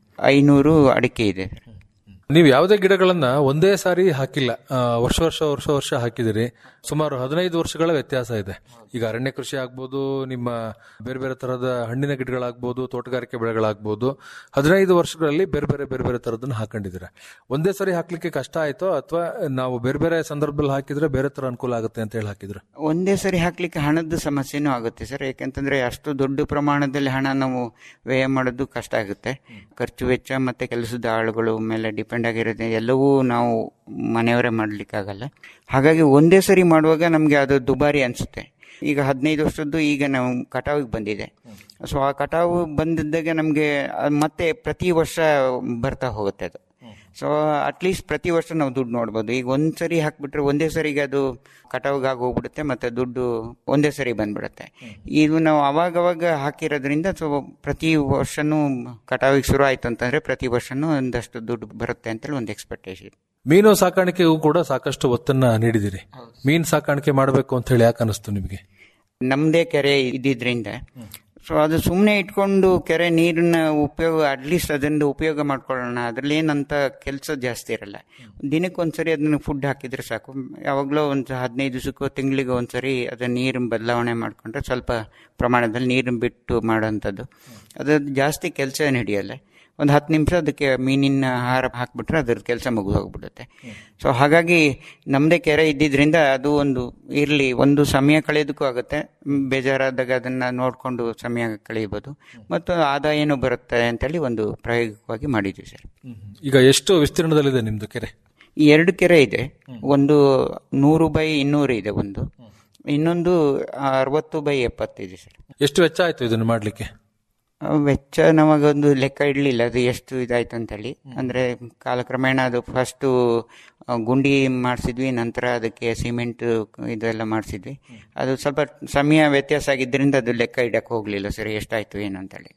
ಐನೂರು ಅಡಿಕೆ ಇದೆ ನೀವು ಯಾವುದೇ ಗಿಡಗಳನ್ನ ಒಂದೇ ಸಾರಿ ಹಾಕಿಲ್ಲ ಆ, ವರ್ಷ ವರ್ಷ ವರ್ಷ ವರ್ಷ ಹಾಕಿದಿರಿ ಸುಮಾರು ಹದಿನೈದು ವರ್ಷಗಳ ವ್ಯತ್ಯಾಸ ಇದೆ ಈಗ ಅರಣ್ಯ ಕೃಷಿ ಆಗ್ಬೋದು ನಿಮ್ಮ ಬೇರೆ ಬೇರೆ ತರಹದ ಹಣ್ಣಿನ ಗಿಡಗಳಾಗ್ಬೋದು ತೋಟಗಾರಿಕೆ ಬೆಳೆಗಳಾಗ್ಬೋದು ಹದಿನೈದು ವರ್ಷಗಳಲ್ಲಿ ಬೇರೆ ಬೇರೆ ಬೇರೆ ಬೇರೆ ತರದನ್ನ ಹಾಕೊಂಡಿದ್ದೀರ ಒಂದೇ ಸಾರಿ ಹಾಕ್ಲಿಕ್ಕೆ ಕಷ್ಟ ಆಯ್ತೋ ಅಥವಾ ನಾವು ಬೇರೆ ಬೇರೆ ಸಂದರ್ಭದಲ್ಲಿ ಹಾಕಿದ್ರೆ ಬೇರೆ ತರ ಅನುಕೂಲ ಆಗುತ್ತೆ ಅಂತ ಹೇಳಿ ಹಾಕಿದ್ರು ಒಂದೇ ಸರಿ ಹಾಕ್ಲಿಕ್ಕೆ ಹಣದ ಸಮಸ್ಯೆನೂ ಆಗುತ್ತೆ ಸರ್ ಯಾಕಂತಂದ್ರೆ ಅಷ್ಟು ದೊಡ್ಡ ಪ್ರಮಾಣದಲ್ಲಿ ಹಣ ನಾವು ವ್ಯಯ ಮಾಡೋದು ಕಷ್ಟ ಆಗುತ್ತೆ ಖರ್ಚು ವೆಚ್ಚ ಮತ್ತೆ ಕೆಲಸದ ಆಳುಗಳು ಮೇಲೆ ಡಿಪೆಂಡ್ ಆಗಿರುತ್ತೆ ಎಲ್ಲವೂ ನಾವು ಮನೆಯವರೇ ಮಾಡ್ಲಿಕ್ಕಾಗಲ್ಲ ಹಾಗಾಗಿ ಒಂದೇ ಸರಿ ಮಾಡುವಾಗ ನಮಗೆ ಅದು ದುಬಾರಿ ಅನಿಸುತ್ತೆ ಈಗ ಹದಿನೈದು ವರ್ಷದ್ದು ಈಗ ನಾವು ಕಟಾವಿಗೆ ಬಂದಿದೆ ಸೊ ಆ ಕಟಾವು ಬಂದಿದ್ದಾಗ ನಮಗೆ ಮತ್ತೆ ಪ್ರತಿ ವರ್ಷ ಬರ್ತಾ ಹೋಗುತ್ತೆ ಅದು ಸೊ ಅಟ್ಲೀಸ್ಟ್ ಪ್ರತಿ ವರ್ಷ ನಾವು ದುಡ್ಡು ನೋಡ್ಬೋದು ಈಗ ಒಂದ್ ಸರಿ ಹಾಕ್ಬಿಟ್ರೆ ಒಂದೇ ಸರಿಗೆ ಅದು ಕಟಾವಿಗೆ ಆಗಿ ಹೋಗ್ಬಿಡುತ್ತೆ ಮತ್ತೆ ದುಡ್ಡು ಒಂದೇ ಸರಿ ಬಂದ್ಬಿಡುತ್ತೆ ಇದು ನಾವು ಅವಾಗ ಅವಾಗ ಹಾಕಿರೋದ್ರಿಂದ ಸೊ ಪ್ರತಿ ವರ್ಷನೂ ಕಟಾವಿಗೆ ಶುರು ಆಯ್ತು ಅಂತಂದ್ರೆ ಪ್ರತಿ ವರ್ಷನೂ ಒಂದಷ್ಟು ದುಡ್ಡು ಬರುತ್ತೆ ಅಂತೇಳಿ ಒಂದು ಎಕ್ಸ್ಪೆಕ್ಟೇಷನ್ ಮೀನು ಸಾಕಾಣಿಕೆಗೂ ಕೂಡ ಸಾಕಷ್ಟು ಒತ್ತನ್ನ ನೀಡಿದಿರಿ ಮೀನು ಸಾಕಾಣಿಕೆ ಮಾಡಬೇಕು ಅಂತ ಹೇಳಿ ಯಾಕೆ ಅನಿಸ್ತು ನಿಮಗೆ ನಮ್ದೇ ಕೆರೆ ಇದ್ದಿದ್ರಿಂದ ಸೊ ಅದು ಸುಮ್ಮನೆ ಇಟ್ಕೊಂಡು ಕೆರೆ ನೀರನ್ನ ಉಪಯೋಗ ಅಟ್ಲೀಸ್ಟ್ ಅದನ್ನು ಉಪಯೋಗ ಮಾಡ್ಕೊಳ್ಳೋಣ ಅದ್ರಲ್ಲಿ ಏನಂತ ಕೆಲಸ ಜಾಸ್ತಿ ಇರಲ್ಲ ದಿನಕ್ಕೆ ಒಂದ್ಸರಿ ಅದನ್ನ ಫುಡ್ ಹಾಕಿದ್ರೆ ಸಾಕು ಯಾವಾಗಲೂ ಒಂದು ಹದಿನೈದು ದಿವಸಕ್ಕೂ ತಿಂಗಳಿಗೆ ಒಂದ್ಸರಿ ಅದನ್ನ ನೀರನ್ನ ಬದಲಾವಣೆ ಮಾಡ್ಕೊಂಡ್ರೆ ಸ್ವಲ್ಪ ಪ್ರಮಾಣದಲ್ಲಿ ನೀರನ್ನ ಬಿಟ್ಟು ಮಾಡೋಂಥದ್ದು ಅದು ಜಾಸ್ತಿ ಕೆಲಸ ಏನು ಹಿಡಿಯಲ್ಲ ಒಂದು ಹತ್ತು ನಿಮಿಷ ಅದಕ್ಕೆ ಮೀನಿನ ಆಹಾರ ಹಾಕ್ಬಿಟ್ರೆ ಅದ್ರ ಕೆಲಸ ಮುಗಿದು ಹೋಗ್ಬಿಡುತ್ತೆ ಸೊ ಹಾಗಾಗಿ ನಮ್ಮದೇ ಕೆರೆ ಇದ್ದಿದ್ರಿಂದ ಅದು ಒಂದು ಇರಲಿ ಒಂದು ಸಮಯ ಕಳೆಯೋದಕ್ಕೂ ಆಗುತ್ತೆ ಮ್, ಬೇಜಾರಾದಾಗ ಅದನ್ನ ನೋಡಿಕೊಂಡು ಸಮಯ ಕಳೆಯಬಹುದು ಮತ್ತು ಆದಾಯನೂ ಬರುತ್ತೆ ಅಂತೇಳಿ ಒಂದು ಪ್ರಾಯೋಗಿಕವಾಗಿ ಮಾಡಿದ್ವಿ ಸರ್ ಈಗ ಎಷ್ಟು ವಿಸ್ತೀರ್ಣದಲ್ಲಿದೆ ನಿಮ್ದು ಕೆರೆ ಈ ಎರಡು ಕೆರೆ ಇದೆ ಒಂದು ನೂರು ಬೈ ಇನ್ನೂರು ಇದೆ ಒಂದು ಇನ್ನೊಂದು ಅರವತ್ತು ಬೈ ಎಪ್ಪತ್ತಿದೆ ಸರ್ ಎಷ್ಟು ವೆಚ್ಚ ಆಯ್ತು ಇದನ್ನು ಮಾಡ್ಲಿಕ್ಕೆ ಆ, ವೆಚ್ಚ ನಮಗೊಂದು ಲೆಕ್ಕ ಇಡಲಿಲ್ಲ ಅದು ಎಷ್ಟು ಇದಾಯ್ತು ಅಂತೇಳಿ ಅಂದರೆ ಕಾಲಕ್ರಮೇಣ ಅದು ಫಸ್ಟು ಗುಂಡಿ ಮಾಡಿಸಿದ್ವಿ ನಂತರ ಅದಕ್ಕೆ ಸಿಮೆಂಟ್ ಇದೆಲ್ಲ ಮಾಡಿಸಿದ್ವಿ ಅದು ಸ್ವಲ್ಪ ಸಮಯ ವ್ಯತ್ಯಾಸ ಆಗಿದ್ದರಿಂದ ಅದು ಲೆಕ್ಕ ಇಡಕ್ಕೆ ಹೋಗಲಿಲ್ಲ ಸರ್ ಎಷ್ಟಾಯ್ತು ಏನು ಅಂತೇಳಿ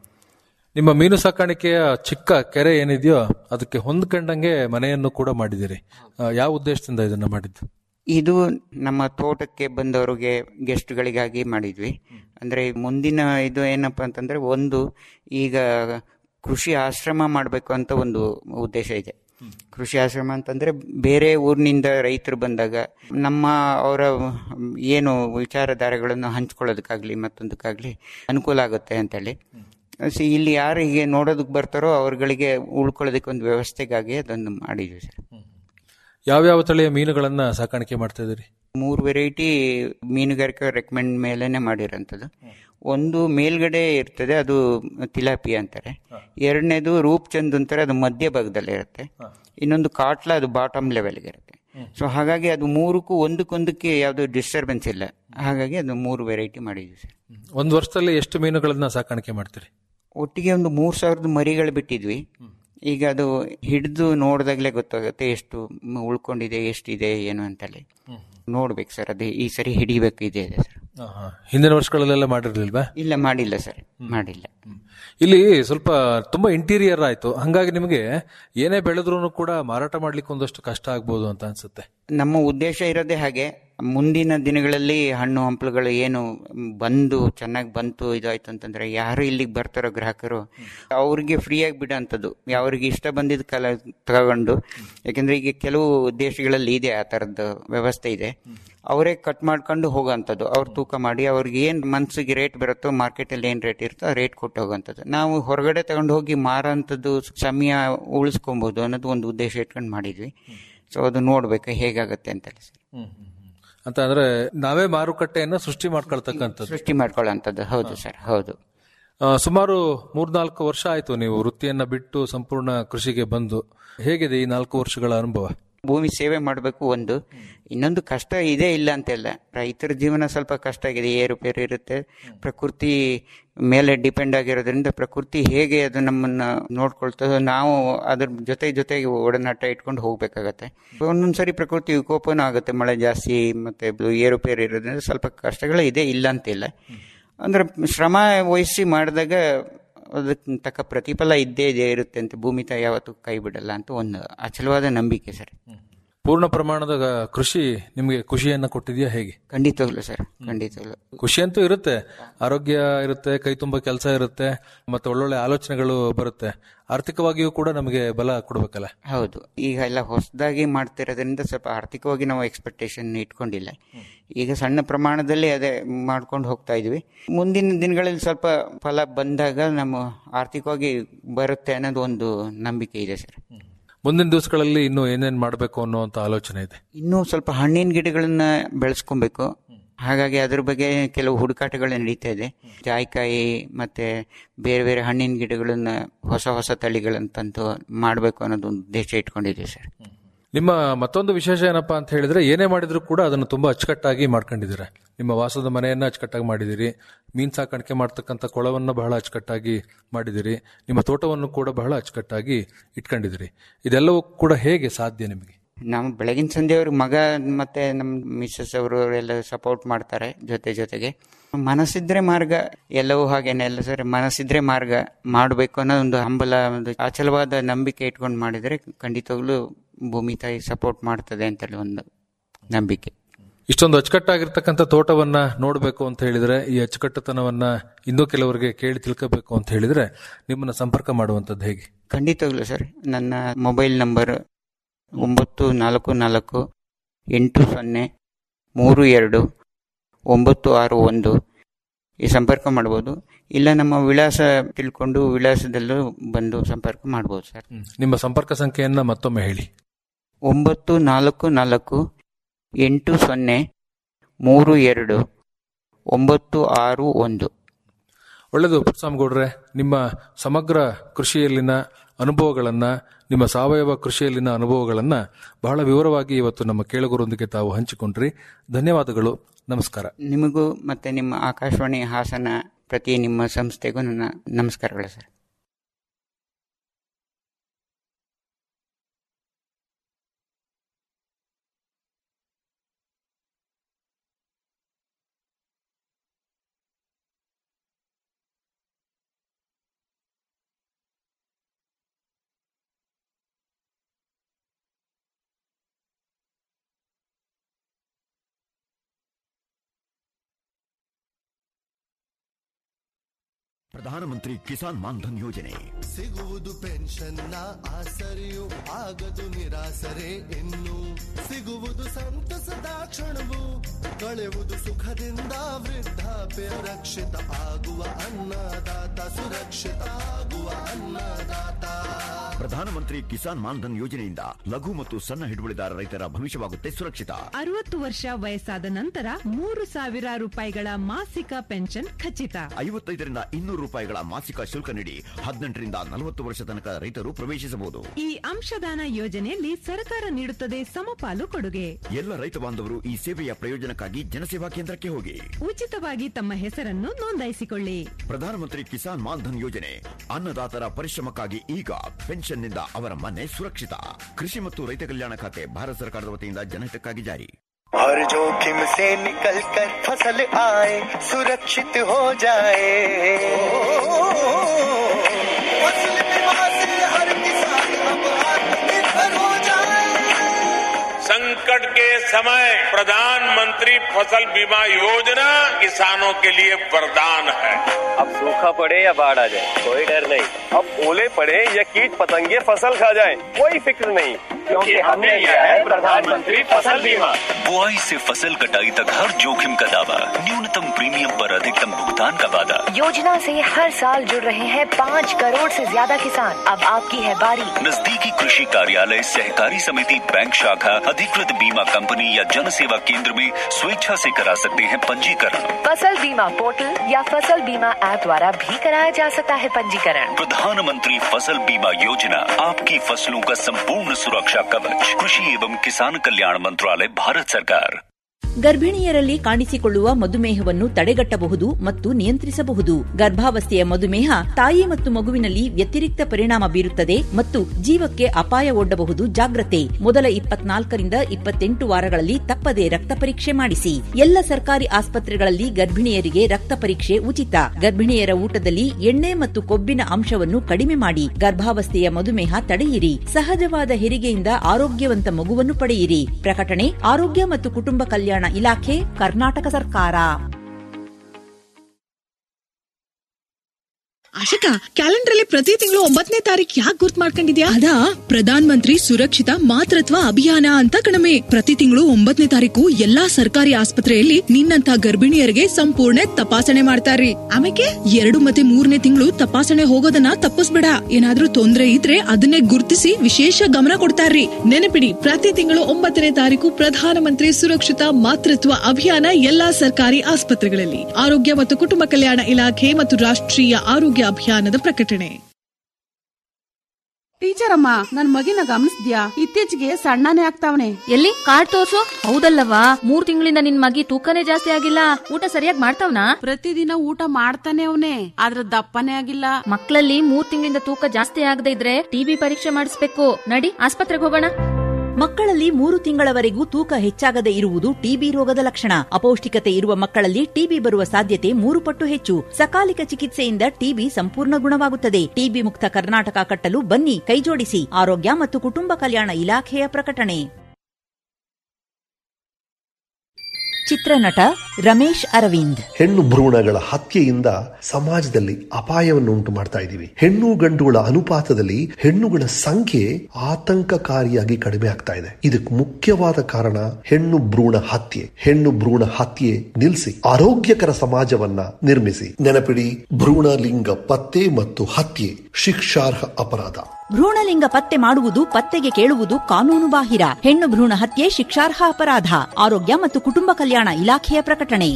ನಿಮ್ಮ ಮೀನು ಸಾಕಾಣಿಕೆಯ ಚಿಕ್ಕ ಕೆರೆ ಏನಿದೆಯೋ ಅದಕ್ಕೆ ಹೊಂದ್ಕೊಂಡಂಗೆ ಮನೆಯನ್ನು ಕೂಡ ಮಾಡಿದಿರಿ ಆ, ಯಾವ ಉದ್ದೇಶದಿಂದ ಇದನ್ನ ಮಾಡಿದ್ದು ಇದು ನಮ್ಮ ತೋಟಕ್ಕೆ ಬಂದವರಿಗೆ ಗೆಸ್ಟ್ಗಳಿಗಾಗಿ ಮಾಡಿದ್ವಿ ಅಂದರೆ ಮುಂದಿನ ಇದು ಏನಪ್ಪ ಅಂತಂದರೆ ಒಂದು ಈಗ ಕೃಷಿ ಆಶ್ರಮ ಮಾಡಬೇಕು ಅಂತ ಒಂದು ಉದ್ದೇಶ ಇದೆ ಕೃಷಿ ಆಶ್ರಮ ಅಂತಂದ್ರೆ ಬೇರೆ ಊರಿನಿಂದ ರೈತರು ಬಂದಾಗ ನಮ್ಮ ಅವರ ಏನು ವಿಚಾರಧಾರೆಗಳನ್ನು ಹಂಚ್ಕೊಳ್ಳೋದಕ್ಕಾಗ್ಲಿ ಮತ್ತೊಂದಕ್ಕಾಗ್ಲಿ ಅನುಕೂಲ ಆಗುತ್ತೆ ಅಂತೇಳಿ ಸೊ ಇಲ್ಲಿ ಯಾರು ಹೀಗೆ ನೋಡೋದಕ್ಕೆ ಬರ್ತಾರೋ ಅವ್ರಗಳಿಗೆ ಉಳ್ಕೊಳ್ಳೋದಕ್ಕೆ ಒಂದು ವ್ಯವಸ್ಥೆಗಾಗಿ ಅದನ್ನು ಮಾಡಿದ್ವಿ ಸರ್ ಯಾವ್ಯಾವ ತಳಿಯ ಮೀನುಗಳನ್ನ ಸಾಕಾಣಿಕೆ ಮಾಡ್ತಾ ಇದ್ದೀರಿ ಮೂರು ವೆರೈಟಿ ಮೀನುಗಾರಿಕೆ ರೆಕಮೆಂಡ್ ಮೇಲೇನೆ ಮಾಡಿರೋಂಥದ್ದು ಒಂದು ಮೇಲ್ಗಡೆ ಇರ್ತದೆ ಅದು ತಿಲಾಪಿ ಅಂತಾರೆ ಎರಡನೇದು ರೂಪ್ಚಂದ್ ಅಂತಾರೆ ಅದು ಮಧ್ಯ ಭಾಗದಲ್ಲಿ ಇರುತ್ತೆ ಇನ್ನೊಂದು ಕಾಟ್ಲ ಅದು ಬಾಟಮ್ ಲೆವೆಲ್ಗೆ ಇರುತ್ತೆ ಸೊ ಹಾಗಾಗಿ ಅದು ಮೂರಕ್ಕೂ ಒಂದಕ್ಕೊಂದಕ್ಕೆ ಯಾವುದು ಡಿಸ್ಟರ್ಬೆನ್ಸ್ ಇಲ್ಲ ಹಾಗಾಗಿ ಅದು ಮೂರು ವೆರೈಟಿ ಮಾಡಿದ್ವಿ ಸರ್ ಒಂದು ವರ್ಷದಲ್ಲಿ ಎಷ್ಟು ಮೀನುಗಳನ್ನ ಸಾಕಾಣಿಕೆ ಮಾಡ್ತೀರಿ ಒಟ್ಟಿಗೆ ಒಂದು ಮೂರು ಸಾವಿರದ ಮರಿಗಳು ಬಿಟ್ಟಿದ್ವಿ ಈಗ ಅದು ಹಿಡಿದು ನೋಡಿದಾಗಲೇ ಗೊತ್ತಾಗುತ್ತೆ ಎಷ್ಟು ಮ್- ಉಳ್ಕೊಂಡಿದೆ ಎಷ್ಟಿದೆ ಏನು ಅಂತಲ್ಲಿ ನೋಡ್ಬೇಕು ಸರ್ ಅದು ಈ ಸರಿ ಹಿಡಿಬೇಕು ಇದೆ ಇದೆ ಸರ್ ಹಿಂದಿನ ವರ್ಷಗಳಲ್ಲೆಲ್ಲ ಮಾಡಿರ್ಲಿಲ್ವಾ ಇಲ್ಲ ಮಾಡಿಲ್ಲ ಸರ್ ಮಾಡಿಲ್ಲ ಇಲ್ಲಿ ಸ್ವಲ್ಪ ತುಂಬಾ ಇಂಟೀರಿಯರ್ ಆಯ್ತು ಹಂಗಾಗಿ ನಿಮಗೆ ಏನೇ ಬೆಳೆದ್ರೂ ಕೂಡ ಮಾರಾಟ ಮಾಡ್ಲಿಕ್ಕೆ ಒಂದಷ್ಟು ಕಷ್ಟ ಆಗ್ಬೋದು ಅಂತ ಅನ್ಸುತ್ತೆ ನಮ್ಮ ಉದ್ದೇಶ ಇರೋದೇ ಹಾಗೆ ಮುಂದಿನ ದಿನಗಳಲ್ಲಿ ಹಣ್ಣು ಹಂಪಲುಗಳು ಏನು ಬಂದು ಚೆನ್ನಾಗಿ ಬಂತು ಇದಾಯ್ತು ಅಂತಂದ್ರೆ ಯಾರು ಇಲ್ಲಿಗೆ ಬರ್ತಾರೋ ಗ್ರಾಹಕರು ಅವ್ರಿಗೆ ಫ್ರೀಯಾಗಿ ಬಿಡೋಂಥದ್ದು ಅವ್ರಿಗೆ ಇಷ್ಟ ಬಂದಿದ್ದ ಕಲ ತಗೊಂಡು ಯಾಕೆಂದ್ರೆ ಈಗ ಕೆಲವು ದೇಶಗಳಲ್ಲಿ ಇದೆ ಆ ಥರದ್ದು ವ್ಯವಸ್ಥೆ ಇದೆ ಅವರೇ ಕಟ್ ಮಾಡ್ಕೊಂಡು ಹೋಗೋಂಥದ್ದು ಅವ್ರು ತೂಕ ಮಾಡಿ ಅವ್ರಿಗೆ ಏನು ಮನ್ಸಿಗೆ ರೇಟ್ ಬರುತ್ತೋ ಮಾರ್ಕೆಟಲ್ಲಿ ಏನು ರೇಟ್ ಇರುತ್ತೋ ಆ ರೇಟ್ ಕೊಟ್ಟು ಹೋಗೋಂಥದ್ದು ನಾವು ಹೊರಗಡೆ ತಗೊಂಡು ಹೋಗಿ ಮಾರೋಂಥದ್ದು ಸಮಯ ಉಳಿಸ್ಕೊಬೋದು ಅನ್ನೋದು ಒಂದು ಉದ್ದೇಶ ಇಟ್ಕೊಂಡು ಮಾಡಿದ್ವಿ ಸೊ ಅದು ನೋಡ್ಬೇಕು ಹೇಗಾಗತ್ತೆ ಅಂತೇಳಿ ಸರ್ ಅಂತ ಅಂದ್ರೆ ನಾವೇ ಮಾರುಕಟ್ಟೆಯನ್ನ ಸೃಷ್ಟಿ ಮಾಡ್ಕೊಳ್ತಕ್ಕಂಥದ್ದು ಸೃಷ್ಟಿ ಮಾಡ್ಕೊಳ್ಳೋಂಥದ್ದು ಹೌದು ಸರ್ ಹೌದು ಆ, ಸುಮಾರು ಮೂರ್ನಾಲ್ಕು ವರ್ಷ ಆಯ್ತು ನೀವು ವೃತ್ತಿಯನ್ನ ಬಿಟ್ಟು ಸಂಪೂರ್ಣ ಕೃಷಿಗೆ ಬಂದು ಹೇಗಿದೆ ಈ ನಾಲ್ಕು ವರ್ಷಗಳ ಅನುಭವ ಭೂಮಿ ಸೇವೆ ಮಾಡಬೇಕು ಒಂದು ಇನ್ನೊಂದು ಕಷ್ಟ ಇದೆ ಇಲ್ಲ ಅಂತೆಲ್ಲ ರೈತರ ಜೀವನ ಸ್ವಲ್ಪ ಕಷ್ಟ ಆಗಿದೆ ಏರುಪೇರು ಇರುತ್ತೆ ಪ್ರಕೃತಿ ಮೇಲೆ ಡಿಪೆಂಡ್ ಆಗಿರೋದ್ರಿಂದ ಪ್ರಕೃತಿ ಹೇಗೆ ಅದು ನಮ್ಮನ್ನ ನೋಡ್ಕೊಳ್ತದೋ ನಾವು ಅದ್ರ ಜೊತೆ ಜೊತೆಗೆ ಒಡನಾಟ ಇಟ್ಕೊಂಡು ಹೋಗ್ಬೇಕಾಗತ್ತೆ ಒಂದೊಂದ್ಸರಿ ಪ್ರಕೃತಿ ವಿಕೋಪನೂ ಆಗುತ್ತೆ ಮಳೆ ಜಾಸ್ತಿ ಮತ್ತೆ ಏರುಪೇರು ಇರೋದ್ರಿಂದ ಸ್ವಲ್ಪ ಕಷ್ಟಗಳು ಇದೆ ಇಲ್ಲ ಅಂತಿಲ್ಲ ಅಂದ್ರೆ ಶ್ರಮ ವಹಿಸಿ ಮಾಡಿದಾಗ ಅದಕ್ಕೆ ತಕ್ಕ ಪ್ರತಿಫಲ ಇದ್ದೇ ಇದೆ ಇರುತ್ತೆ ಅಂತ ಭೂಮಿ ತಾಯಿ ಯಾವತ್ತೂ ಕೈ ಬಿಡಲ್ಲ ಅಂತ ಒಂದು ಅಚಲವಾದ ನಂಬಿಕೆ ಸರ್ ಪೂರ್ಣ ಪ್ರಮಾಣದ ಕೃಷಿ ನಿಮಗೆ ಖುಷಿಯನ್ನ ಕೊಟ್ಟಿದ್ಯಾ ಹೇಗೆ ಖಂಡಿತವಾಗ್ಲು ಸರ್ ಖಂಡಿತವಾಗ್ಲು ಖುಷಿ ಅಂತೂ ಇರುತ್ತೆ ಆರೋಗ್ಯ ಇರುತ್ತೆ ಕೈ ತುಂಬ ಕೆಲಸ ಇರುತ್ತೆ ಮತ್ತೆ ಒಳ್ಳೊಳ್ಳೆ ಆಲೋಚನೆಗಳು ಬರುತ್ತೆ ಆರ್ಥಿಕವಾಗಿಯೂ ಕೂಡ ನಮಗೆ ಬಲ ಕೊಡ್ಬೇಕಲ್ಲ ಹೌದು ಈಗ ಎಲ್ಲ ಹೊಸದಾಗಿ ಮಾಡ್ತಿರೋದ್ರಿಂದ ಸ್ವಲ್ಪ ಆರ್ಥಿಕವಾಗಿ ನಾವು ಎಕ್ಸ್ಪೆಕ್ಟೇಷನ್ ಇಟ್ಕೊಂಡಿಲ್ಲ ಈಗ ಸಣ್ಣ ಪ್ರಮಾಣದಲ್ಲಿ ಅದೇ ಮಾಡ್ಕೊಂಡು ಹೋಗ್ತಾ ಇದ್ವಿ ಮುಂದಿನ ದಿನಗಳಲ್ಲಿ ಸ್ವಲ್ಪ ಫಲ ಬಂದಾಗ ನಮ್ಮ ಆರ್ಥಿಕವಾಗಿ ಬರುತ್ತೆ ಅನ್ನೋದು ಒಂದು ನಂಬಿಕೆ ಇದೆ ಸರ್ ಮುಂದಿನ ದಿವಸಗಳಲ್ಲಿ ಇನ್ನು ಏನೇನ್ ಮಾಡಬೇಕು ಅನ್ನುವಂತ ಆಲೋಚನೆ ಇದೆ ಇನ್ನೂ ಸ್ವಲ್ಪ ಹಣ್ಣಿನ ಗಿಡಗಳನ್ನ ಬೆಳೆಸ್ಕೊಬೇಕು ಹಾಗಾಗಿ ಅದ್ರ ಬಗ್ಗೆ ಕೆಲವು ಹುಡುಕಾಟಗಳು ನಡೀತಾ ಇದೆ ಜಾಯಿಕಾಯಿ ಮತ್ತೆ ಬೇರೆ ಬೇರೆ ಹಣ್ಣಿನ ಗಿಡಗಳನ್ನ ಹೊಸ ಹೊಸ ತಳಿಗಳನ್ನ ತಂದು ಮಾಡಬೇಕು ಅನ್ನೋದು ಒಂದು ಉದ್ದೇಶ ಇಟ್ಕೊಂಡಿದ್ದೀವಿ ಸರ್ ನಿಮ್ಮ ಮತ್ತೊಂದು ವಿಶೇಷ ಏನಪ್ಪಾ ಅಂತ ಹೇಳಿದ್ರೆ ಏನೇ ಮಾಡಿದ್ರು ಕೂಡ ಅದನ್ನು ತುಂಬಾ ಅಚ್ಚುಕಟ್ಟಾಗಿ ಮಾಡ್ಕೊಂಡಿದ್ದೀರಾ ನಿಮ್ಮ ವಾಸದ ಮನೆಯನ್ನ ಅಚ್ಚುಕಟ್ಟಾಗಿ ಮಾಡಿದಿರಿ ಮೀನ್ ಸಾಕಾಣಿಕೆ ಮಾಡ್ತಕ್ಕಂಥ ಕೊಳವನ್ನ ಬಹಳ ಅಚ್ಚುಕಟ್ಟಾಗಿ ಮಾಡಿದಿರಿ ನಿಮ್ಮ ತೋಟವನ್ನು ಕೂಡ ಬಹಳ ಅಚ್ಚುಕಟ್ಟಾಗಿ ಇಟ್ಕೊಂಡಿದಿರಿ ಇದೆಲ್ಲವೂ ಕೂಡ ಹೇಗೆ ಸಾಧ್ಯ ನಿಮಗೆ ನಾವು ಬೆಳಗಿನ ಸಂಜೆ ಅವ್ರ ಮಗ ಮತ್ತೆ ನಮ್ಮ ಮಿಸ್ಸಸ್ ಅವರು ಎಲ್ಲ ಸಪೋರ್ಟ್ ಮಾಡ್ತಾರೆ ಜೊತೆ ಜೊತೆಗೆ ಮನಸ್ಸಿದ್ರೆ ಮಾರ್ಗ ಎಲ್ಲವೂ ಹಾಗೇನೆ ಎಲ್ಲ ಸರ್ ಮನಸ್ಸಿದ್ರೆ ಮಾರ್ಗ ಮಾಡಬೇಕು ಅನ್ನೋ ಒಂದು ಹಂಬಲ ಒಂದು ಅಚಲವಾದ ನಂಬಿಕೆ ಇಟ್ಕೊಂಡು ಮಾಡಿದರೆ ಖಂಡಿತವಾಗ್ಲೂ ಭೂಮಿ ತಾಯಿ ಸಪೋರ್ಟ್ ಮಾಡ್ತದೆ ಅಂತೇಳಿ ಒಂದು ನಂಬಿಕೆ ಇಷ್ಟೊಂದು ಅಚ್ಚುಕಟ್ಟಾಗಿರ್ತಕ್ಕಂಥ ತೋಟವನ್ನ ನೋಡಬೇಕು ಅಂತ ಹೇಳಿದ್ರೆ ಈ ಅಚ್ಚುಕಟ್ಟುತನವನ್ನ ಇನ್ನೂ ಕೆಲವರಿಗೆ ಕೇಳಿ ತಿಳ್ಕೋಬೇಕು ಅಂತ ಹೇಳಿದ್ರೆ ನಿಮ್ಮನ್ನ ಸಂಪರ್ಕ ಮಾಡುವಂತದ್ದು ಹೇಗೆ ಖಂಡಿತವಾಗ್ಲೂ ಸರ್ ನನ್ನ ಮೊಬೈಲ್ ನಂಬರ್ ಒಂಬತ್ತು ನಾಲ್ಕು ನಾಲ್ಕು ಎಂಟು ಸೊನ್ನೆ ಮೂರು ಎರಡು ಒಂಬತ್ತು ಆರು ಒಂದು ಈ ಸಂಪರ್ಕ ಮಾಡ್ಬೋದು ಇಲ್ಲ ನಮ್ಮ ವಿಳಾಸ ತಿಳ್ಕೊಂಡು ವಿಳಾಸದಲ್ಲೂ ಬಂದು ಸಂಪರ್ಕ ಮಾಡ್ಬೋದು ಸರ್ ನಿಮ್ಮ ಸಂಪರ್ಕ ಸಂಖ್ಯೆಯನ್ನ ಮತ್ತೊಮ್ಮೆ ಹೇಳಿ ಒಂಬತ್ತು ನಾಲ್ಕು ನಾಲ್ಕು ಎಂಟು ಸೊನ್ನೆ ಮೂರು ಎರಡು ಒಂಬತ್ತು ಆರು ಒಂದು ಒಳ್ಳೆಯದು ಪುಟ್ಸ್ವಾಮಿಗೌಡ್ರೆ ನಿಮ್ಮ ಸಮಗ್ರ ಕೃಷಿಯಲ್ಲಿನ ಅನುಭವಗಳನ್ನ ನಿಮ್ಮ ಸಾವಯವ ಕೃಷಿಯಲ್ಲಿನ ಅನುಭವಗಳನ್ನ ಬಹಳ ವಿವರವಾಗಿ ಇವತ್ತು ನಮ್ಮ ಕೇಳುಗರೊಂದಿಗೆ ತಾವು ಹಂಚಿಕೊಂಡ್ರಿ ಧನ್ಯವಾದಗಳು ನಮಸ್ಕಾರ ನಿಮಗೂ ಮತ್ತೆ ನಿಮ್ಮ ಆಕಾಶವಾಣಿ ಹಾಸನ ಪ್ರತಿ ನಿಮ್ಮ ಸಂಸ್ಥೆಗೂ ನನ್ನ ನಮಸ್ಕಾರಗಳು ಸರ್ ಪ್ರಧಾನಮಂತ್ರಿ ಕಿಸಾನ್ ಮಾನ್ಧನ್ ಯೋಜನೆ ಸಿಗುವುದು ಪೆನ್ಷನ್ನ ಆಸರೆಯು ಆಗದು ನಿರಾಸರೆ ಇನ್ನು ಸಿಗುವುದು ಸಂತಸದ ಕ್ಷಣವು ಕಳೆಯುವುದು ಸುಖದಿಂದ ವೃದ್ಧಾಪ್ಯ ರಕ್ಷಿತ ಆಗುವ ಅನ್ನದಾತ ಸುರಕ್ಷಿತ ಆಗುವ ಅನ್ನದಾತ ಪ್ರಧಾನಮಂತ್ರಿ ಕಿಸಾನ್ ಮಾನ್ಧನ್ ಯೋಜನೆಯಿಂದ ಲಘು ಮತ್ತು ಸಣ್ಣ ಹಿಡುವಳಿದಾರ ರೈತರ ಭವಿಷ್ಯವಾಗುತ್ತೆ ಸುರಕ್ಷಿತ ಅರವತ್ತು ವರ್ಷ ವಯಸ್ಸಾದ ನಂತರ ಮೂರು ಸಾವಿರ ರೂಪಾಯಿಗಳ ಮಾಸಿಕ ಪೆನ್ಷನ್ ಖಚಿತ ಐವತ್ತೈದರಿಂದ ಇನ್ನೂರು ರೂಪಾಯಿಗಳ ಮಾಸಿಕ ಶುಲ್ಕ ನೀಡಿ ಹದಿನೆಂಟರಿಂದ ನಲವತ್ತು ವರ್ಷ ತನಕ ರೈತರು ಪ್ರವೇಶಿಸಬಹುದು ಈ ಅಂಶದಾನ ಯೋಜನೆಯಲ್ಲಿ ಸರ್ಕಾರ ನೀಡುತ್ತದೆ ಸಮಪಾಲು ಕೊಡುಗೆ ಎಲ್ಲ ರೈತ ಬಾಂಧವರು ಈ ಸೇವೆಯ ಪ್ರಯೋಜನಕ್ಕಾಗಿ ಜನಸೇವಾ ಕೇಂದ್ರಕ್ಕೆ ಹೋಗಿ ಉಚಿತವಾಗಿ ತಮ್ಮ ಹೆಸರನ್ನು ನೋಂದಾಯಿಸಿಕೊಳ್ಳಿ ಪ್ರಧಾನಮಂತ್ರಿ ಕಿಸಾನ್ ಮಾನ್ಧನ್ ಯೋಜನೆ ಅನ್ನದಾತರ ಪರಿಶ್ರಮಕ್ಕಾಗಿ ಈಗ ಪೆನ್ಷನ್ನಿಂದ ಅವರ ಮನೆ ಸುರಕ್ಷಿತ ಕೃಷಿ ಮತ್ತು ರೈತ ಕಲ್ಯಾಣ ಖಾತೆ ಭಾರತ ಸರ್ಕಾರದ ವತಿಯಿಂದ ಜನಹಿತಕ್ಕಾಗಿ ಜಾರಿ हर जोखिम से निकल कर फसल आए सुरक्षित हो जाए फसल बीमा से हर किसान अब आत्मनिर्भर हो जाए संकट के समय प्रधानमंत्री फसल बीमा योजना किसानों के लिए वरदान है अब सूखा पड़े या बाढ़ आ जाए कोई डर नहीं अब ओले पड़े या कीट पतंगे फसल खा जाए कोई फिक्र नहीं क्योंकि हमने लिया है प्रधानमंत्री फसल बीमा बुआई से फसल कटाई तक हर जोखिम का दावा न्यूनतम प्रीमियम पर अधिकतम भुगतान का वादा योजना से हर साल जुड़ रहे हैं पाँच करोड़ से ज्यादा किसान अब आपकी है बारी नजदीकी कृषि कार्यालय सहकारी समिति बैंक शाखा अधिकृत बीमा कंपनी या जन सेवा केंद्र में स्वेच्छा से करा सकते हैं पंजीकरण फसल बीमा पोर्टल या फसल बीमा ऐप द्वारा भी कराया जा सकता है पंजीकरण प्रधानमंत्री फसल बीमा योजना आपकी फसलों का संपूर्ण सुरक्षा कवच कृषि एवं किसान कल्याण मंत्रालय भारत सरकार ಗರ್ಭಿಣಿಯರಲ್ಲಿ ಕಾಣಿಸಿಕೊಳ್ಳುವ ಮಧುಮೇಹವನ್ನು ತಡೆಗಟ್ಟಬಹುದು ಮತ್ತು ನಿಯಂತ್ರಿಸಬಹುದು ಗರ್ಭಾವಸ್ಥೆಯ ಮಧುಮೇಹ ತಾಯಿ ಮತ್ತು ಮಗುವಿನಲ್ಲಿ ವ್ಯತಿರಿಕ್ತ ಪರಿಣಾಮ ಬೀರುತ್ತದೆ ಮತ್ತು ಜೀವಕ್ಕೆ ಅಪಾಯ ಒಡ್ಡಬಹುದು ಜಾಗ್ರತೆ ಮೊದಲ ಇಪ್ಪತ್ನಾಲ್ಕರಿಂದ ಇಪ್ಪತ್ತೆಂಟು ವಾರಗಳಲ್ಲಿ ತಪ್ಪದೆ ರಕ್ತ ಪರೀಕ್ಷೆ ಮಾಡಿಸಿ ಎಲ್ಲ ಸರ್ಕಾರಿ ಆಸ್ಪತ್ರೆಗಳಲ್ಲಿ ಗರ್ಭಿಣಿಯರಿಗೆ ರಕ್ತ ಪರೀಕ್ಷೆ ಉಚಿತ ಗರ್ಭಿಣಿಯರ ಊಟದಲ್ಲಿ ಎಣ್ಣೆ ಮತ್ತು ಕೊಬ್ಬಿನ ಅಂಶವನ್ನು ಕಡಿಮೆ ಮಾಡಿ ಗರ್ಭಾವಸ್ಥೆಯ ಮಧುಮೇಹ ತಡೆಯಿರಿ ಸಹಜವಾದ ಹೆರಿಗೆಯಿಂದ ಆರೋಗ್ಯವಂತ ಮಗುವನ್ನು ಪಡೆಯಿರಿ ಪ್ರಕಟಣೆ ಆರೋಗ್ಯ ಮತ್ತು ಕುಟುಂಬ ಕಲ್ಯಾಣ ಇಲಾಖೆ ಕರ್ನಾಟಕ ಸರ್ಕಾರ ಆಶಿಕಾ ಕ್ಯಾಲೆಂಡರ್ ಅಲ್ಲಿ ಪ್ರತಿ ತಿಂಗಳು ಒಂಬತ್ತನೇ ತಾರೀಕು ಯಾಕೆ ಗುರ್ತ್ ಮಾಡ್ಕೊಂಡಿದ್ಯಾ ಅದಾ ಪ್ರಧಾನ ಮಂತ್ರಿ ಸುರಕ್ಷಿತ ಮಾತೃತ್ವ ಅಭಿಯಾನ ಅಂತ ಕಣಮೆ ಪ್ರತಿ ತಿಂಗಳು ಒಂಬತ್ತನೇ ತಾರೀಕು ಎಲ್ಲಾ ಸರ್ಕಾರಿ ಆಸ್ಪತ್ರೆಯಲ್ಲಿ ನಿನ್ನಂತ ಗರ್ಭಿಣಿಯರಿಗೆ ಸಂಪೂರ್ಣ ತಪಾಸಣೆ ಮಾಡ್ತಾರ್ರಿ ಆಮೇಲೆ ಎರಡು ಮತ್ತೆ ಮೂರನೇ ತಿಂಗಳು ತಪಾಸಣೆ ಹೋಗೋದನ್ನ ತಪ್ಪಿಸ್ಬೇಡ ಏನಾದ್ರೂ ತೊಂದ್ರೆ ಇದ್ರೆ ಅದನ್ನೇ ಗುರ್ತಿಸಿ ವಿಶೇಷ ಗಮನ ಕೊಡ್ತಾರ್ರಿ ನೆನಪಿಡಿ ಪ್ರತಿ ತಿಂಗಳು ಒಂಬತ್ತನೇ ತಾರೀಕು ಪ್ರಧಾನಮಂತ್ರಿ ಸುರಕ್ಷಿತ ಮಾತೃತ್ವ ಅಭಿಯಾನ ಎಲ್ಲಾ ಸರ್ಕಾರಿ ಆಸ್ಪತ್ರೆಗಳಲ್ಲಿ ಆರೋಗ್ಯ ಮತ್ತು ಕುಟುಂಬ ಕಲ್ಯಾಣ ಇಲಾಖೆ ಮತ್ತು ರಾಷ್ಟ್ರೀಯ ಆರೋಗ್ಯ ಅಭಿಯಾನದ ಪ್ರಕಟಣೆ ಟೀಚರ್ ಅಮ್ಮ ನನ್ ಮಗಿನ ಗಮನಿಸ್ದ್ಯಾ ಇತ್ತೀಚೆಗೆ ಸಣ್ಣನೇ ಆಗ್ತಾವನೆ ಎಲ್ಲಿ ಕಾರ್ಡ್ ತೋರ್ಸು ಹೌದಲ್ಲವಾ ಮೂರ್ ತಿಂಗಳಿಂದ ನಿನ್ ಮಗಿ ತೂಕನೇ ಜಾಸ್ತಿ ಆಗಿಲ್ಲ ಊಟ ಸರಿಯಾಗಿ ಮಾಡ್ತಾವ್ನಾ ಪ್ರತಿದಿನ ಊಟ ಮಾಡ್ತಾನೆ ಅವನೇ ಆದ್ರ ದಪ್ಪನೇ ಆಗಿಲ್ಲ ಮಕ್ಕಳಲ್ಲಿ ಮೂರ್ ತಿಂಗಳಿಂದ ತೂಕ ಜಾಸ್ತಿ ಆಗದೆ ಇದ್ರೆ ಟಿಬಿ ಪರೀಕ್ಷೆ ಮಾಡಿಸ್ಬೇಕು ನಡಿ ಆಸ್ಪತ್ರೆಗೆ ಹೋಗೋಣ ಮಕ್ಕಳಲ್ಲಿ ಮೂರು ತಿಂಗಳವರೆಗೂ ತೂಕ ಹೆಚ್ಚಾಗದೆ ಇರುವುದು ಟಿಬಿ ರೋಗದ ಲಕ್ಷಣ ಅಪೌಷ್ಟಿಕತೆ ಇರುವ ಮಕ್ಕಳಲ್ಲಿ ಟಿಬಿ ಬರುವ ಸಾಧ್ಯತೆ ಮೂರು ಪಟ್ಟು ಹೆಚ್ಚು ಸಕಾಲಿಕ ಚಿಕಿತ್ಸೆಯಿಂದ ಟಿಬಿ ಸಂಪೂರ್ಣ ಗುಣವಾಗುತ್ತದೆ ಟಿಬಿ ಮುಕ್ತ ಕರ್ನಾಟಕ ಕಟ್ಟಲು ಬನ್ನಿ ಕೈಜೋಡಿಸಿ ಆರೋಗ್ಯ ಮತ್ತು ಕುಟುಂಬ ಕಲ್ಯಾಣ ಇಲಾಖೆಯ ಪ್ರಕಟಣೆ ಚಿತ್ರನಟ ರಮೇಶ್ ಅರವಿಂದ್ ಹೆಣ್ಣು ಭ್ರೂಣಗಳ ಹತ್ಯೆಯಿಂದ ಸಮಾಜದಲ್ಲಿ ಅಪಾಯವನ್ನು ಉಂಟು ಮಾಡ್ತಾ ಇದ್ದೀವಿ ಹೆಣ್ಣು ಗಂಡುಗಳ ಅನುಪಾತದಲ್ಲಿ ಹೆಣ್ಣುಗಳ ಸಂಖ್ಯೆ ಆತಂಕಕಾರಿಯಾಗಿ ಕಡಿಮೆ ಆಗ್ತಾ ಇದೆ ಇದಕ್ಕೆ ಮುಖ್ಯವಾದ ಕಾರಣ ಹೆಣ್ಣು ಭ್ರೂಣ ಹತ್ಯೆ ಹೆಣ್ಣು ಭ್ರೂಣ ಹತ್ಯೆ ನಿಲ್ಲಿಸಿ ಆರೋಗ್ಯಕರ ಸಮಾಜವನ್ನ ನಿರ್ಮಿಸಿ ನೆನಪಿಡಿ ಭ್ರೂಣ ಲಿಂಗ ಪತ್ತೆ ಮತ್ತು ಹತ್ಯೆ ಶಿಕ್ಷಾರ್ಹ ಅಪರಾಧ ಭ್ರೂಣಲಿಂಗ ಪತ್ತೆ ಮಾಡುವುದು ಪತ್ತೆಗೆ ಕೇಳುವುದು ಕಾನೂನು ಬಾಹಿರ ಹೆಣ್ಣು ಭ್ರೂಣ ಹತ್ಯೆ ಶಿಕ್ಷಾರ್ಹ ಅಪರಾಧ ಆರೋಗ್ಯ ಮತ್ತು ಕುಟುಂಬ ಕಲ್ಯಾಣ ಇಲಾಖೆಯ ಪ್ರಕಟಣೆ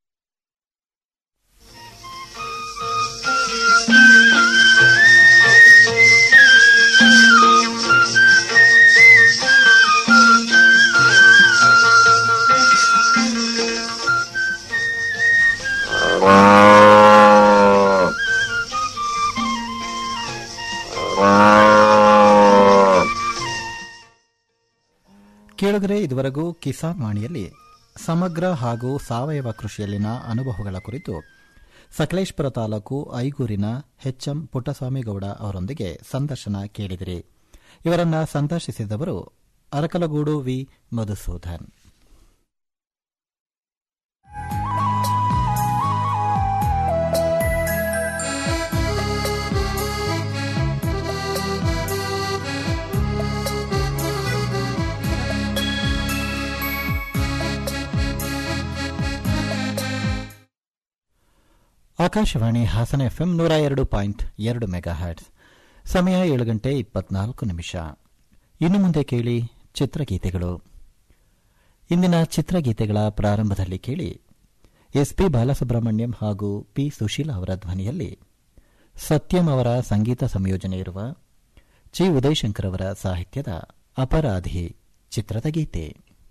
ಕೇಳಿದರೆ ಇದುವರೆಗೂ ಕಿಸಾನ್ ವಾಣಿಯಲ್ಲಿ ಸಮಗ್ರ ಹಾಗೂ ಸಾವಯವ ಕೃಷಿಯಲ್ಲಿನ ಅನುಭವಗಳ ಕುರಿತು ಸಕಲೇಶ್ಪುರ ತಾಲೂಕು ಐಗೂರಿನ ಎಚ್ಎಂ ಪುಟ್ಟಸ್ವಾಮಿಗೌಡ ಅವರೊಂದಿಗೆ ಸಂದರ್ಶನ ಕೇಳಿದಿರಿ ಇವರನ್ನ ಸಂದರ್ಶಿಸಿದವರು ಅರಕಲಗೂಡು ವಿ ಮಧುಸೂದನ್ ಆಕಾಶವಾಣಿ ಹಾಸನ ಎಫ್ಎಂ ನೂರ ಎರಡು ಪಾಯಿಂಟ್ ಎರಡು ಮೆಗಾ ಹ್ಯಾಟ್ಸ್ ಸಮಯ ಏಳು ಗಂಟೆ ಇಪ್ಪತ್ನಾಲ್ಕು ನಿಮಿಷ ಇನ್ನು ಮುಂದೆ ಕೇಳಿ ಚಿತ್ರಗೀತೆಗಳು ಇಂದಿನ ಚಿತ್ರಗೀತೆಗಳ ಪ್ರಾರಂಭದಲ್ಲಿ ಕೇಳಿ ಎಸ್ಪಿ ಬಾಲಸುಬ್ರಹ್ಮಣ್ಯಂ ಹಾಗೂ ಪಿ ಸುಶೀಲಾ ಅವರ ಧ್ವನಿಯಲ್ಲಿ ಸತ್ಯಂ ಅವರ ಸಂಗೀತ ಸಂಯೋಜನೆ ಇರುವ ಚಿ ಉದಯಶಂಕರ್ ಅವರ ಸಾಹಿತ್ಯದ ಅಪರಾಧಿ ಚಿತ್ರದ ಗೀತೆ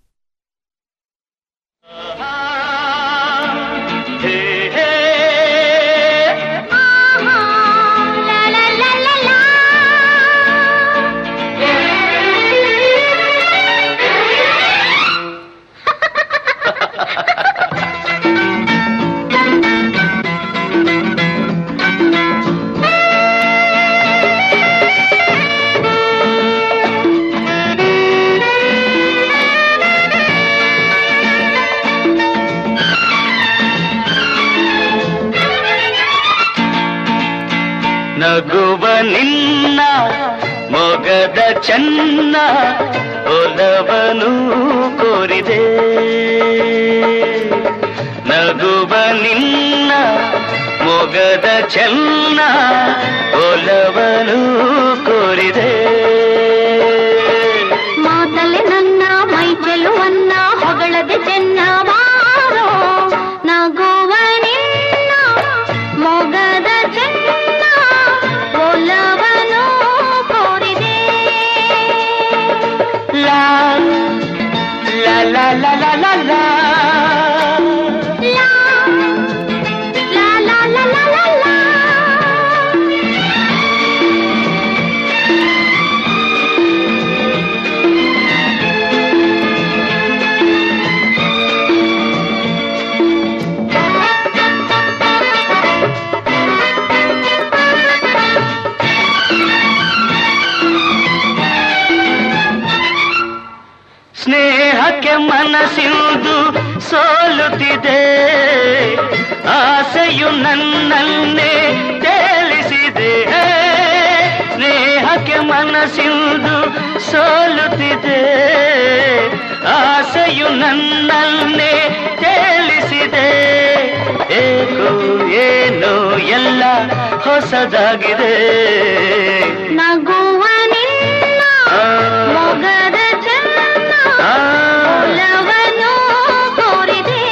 ನಗುವ ನಿನ್ನ ಮೊಗದ ಚೆನ್ನ ಒಲವನು ಕೋರಿದೆ ನಗುವ ನಿನ್ನ ಮೊಗದ ಚೆನ್ನ ಒಲವನು ಕೋರಿದೆ ಮಾತಲೆ ನನ್ನ ಮೈ ಚೆಲುವನ್ನ ಹೊಗಳದೆ ಚೆನ್ನ ಬಾರೋ ನಗುವ ನಿನ್ನ ಮೊಗದ ಚೆನ್ನ ಒಲವನು ಕೋರಿದೆ ಲಾ ಲಾ ಲಾ ಲಾ ಲಾ ಲಾ ಲಾ ಲಾ ಲಾ ಲಾ ಲಾ ಲಾ ಲಾ ಸ್ನೇಹಕ್ಕೆ ಮನಸ್ಸಿಂದು ಸೋಲುತ್ತಿದೆ ಆಸೆಯು ನನ್ನನ್ನೇ ತೇಲಿಸಿದೆ ಸ್ನೇಹಕ್ಕೆ ಮನಸ್ಸಿಂದು ಸೋಲುತ್ತಿದೆ ಆಸೆಯು ನನ್ನನ್ನೇ ತೇಲಿಸಿದೆ ಏಕೋ ಏನೋ ಎಲ್ಲ ಹೊಸದಾಗಿದೆ ನಗುವ ನಿನ್ನ ಮೊಗದ ಚೆನ್ನ ಒಲವನು ಕೋರಿದೆ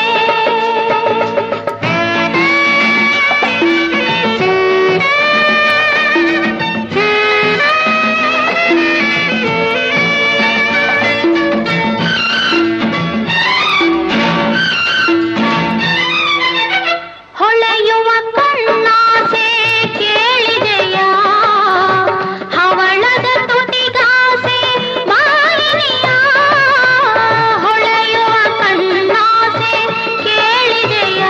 ಹೊಳೆಯುವ ಕಣ್ಣಾಸೆ ಕೇಳಿದೆಯ ಹವಳದ ತುಟಿಗಾಸೆ ಮಾಲಿನಿಯ ಹೊಳೆಯುವ ಕಣ್ಣಾಸೆ ಕೇಳಿದೆಯ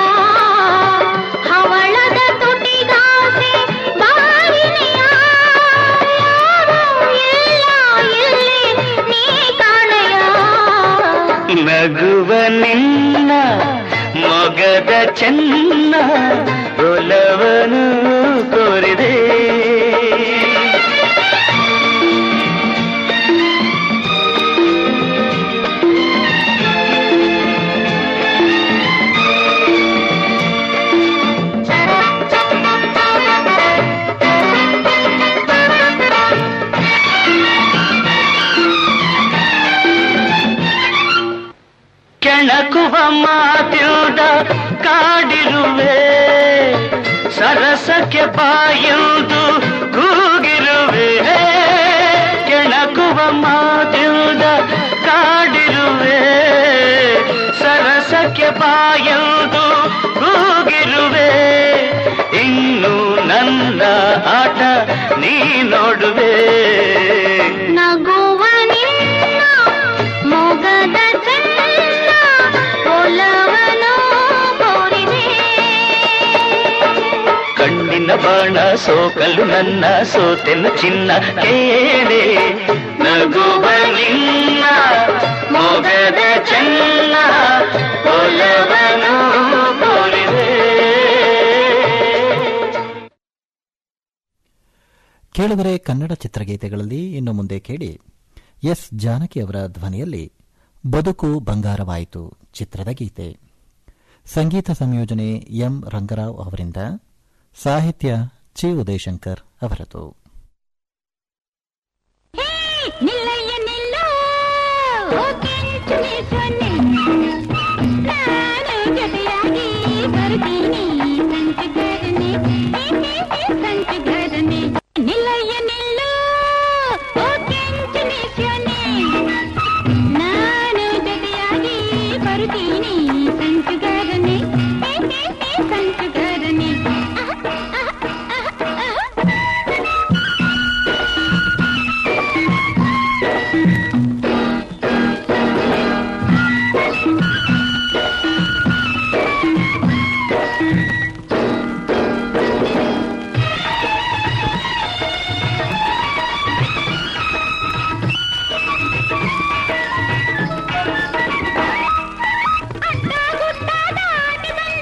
ಹವಳದ ತುಟಿಗಾಸೆ ಮಾಲಿನಿಯ ಯಾರೂ ಇಲ್ಲ ಇಲ್ಲಿ ನೀ ಕಾಣೆಯ ನಗುವ ನಿನ್ನ ಮೊಗದ ಚೆನ್ನ ಒಲವನು ಕೋರಿದೆ ಕೆಣಕುವ ಮಾತಿಲ್ದ ಕಾಡಿರುವೆ ಸರಸಕ್ಕೆ ಬಾಯುವುದು ಕೂಗಿರುವೆ ಕೆಣಕುವ ಮಾತಿಲ್ದ ಕಾಡಿರುವೆ ಸರಸಕ್ಕೆ ಬಾಯುವುದು ಕೂಗಿರುವೆ ಇನ್ನು ನನ್ನ ಆಟ ನೀ ನೋಡುವೆ ನಗುವ ನಿನ್ನ ಮೊಗದ ಚೆನ್ನ ಒಲವನು ಕೋರಿದೆ ಕಣ್ಣಿನ ಬಾಣ ಸೋಕಲು ನನ್ನ ಸೋತೆನ ಚಿನ್ನ ಕೇಳೆ ನಗುವ ನಿನ್ನ ಮೊಗದ ಚೆನ್ನ ಒಲವನು ಕೋರಿದೆ ಕೇಳಿದರೆ ಕನ್ನಡ ಚಿತ್ರಗೀತೆಗಳಲ್ಲಿ ಇನ್ನು ಮುಂದೆ ಕೇಳಿ ಎಸ್ ಜಾನಕಿ ಅವರ ಧ್ವನಿಯಲ್ಲಿ ಬದುಕು ಬಂಗಾರವಾಯಿತು ಚಿತ್ರದ ಗೀತೆ ಸಂಗೀತ ಸಂಯೋಜನೆ ಎಂ ರಂಗರಾವ್ ಅವರಿಂದ ಸಾಹಿತ್ಯ ಚಿ ಉದಯಶಂಕರ್ ಅವರದು ಕೆಂಚನೆ ಸೊನ್ನೆ ನಾನು ಜೊತೆಯಾಗಿ ಬರ್ತೀನಿ ಸಂಚು ಘರ್ನೆ ಸಂಚು ಘರ್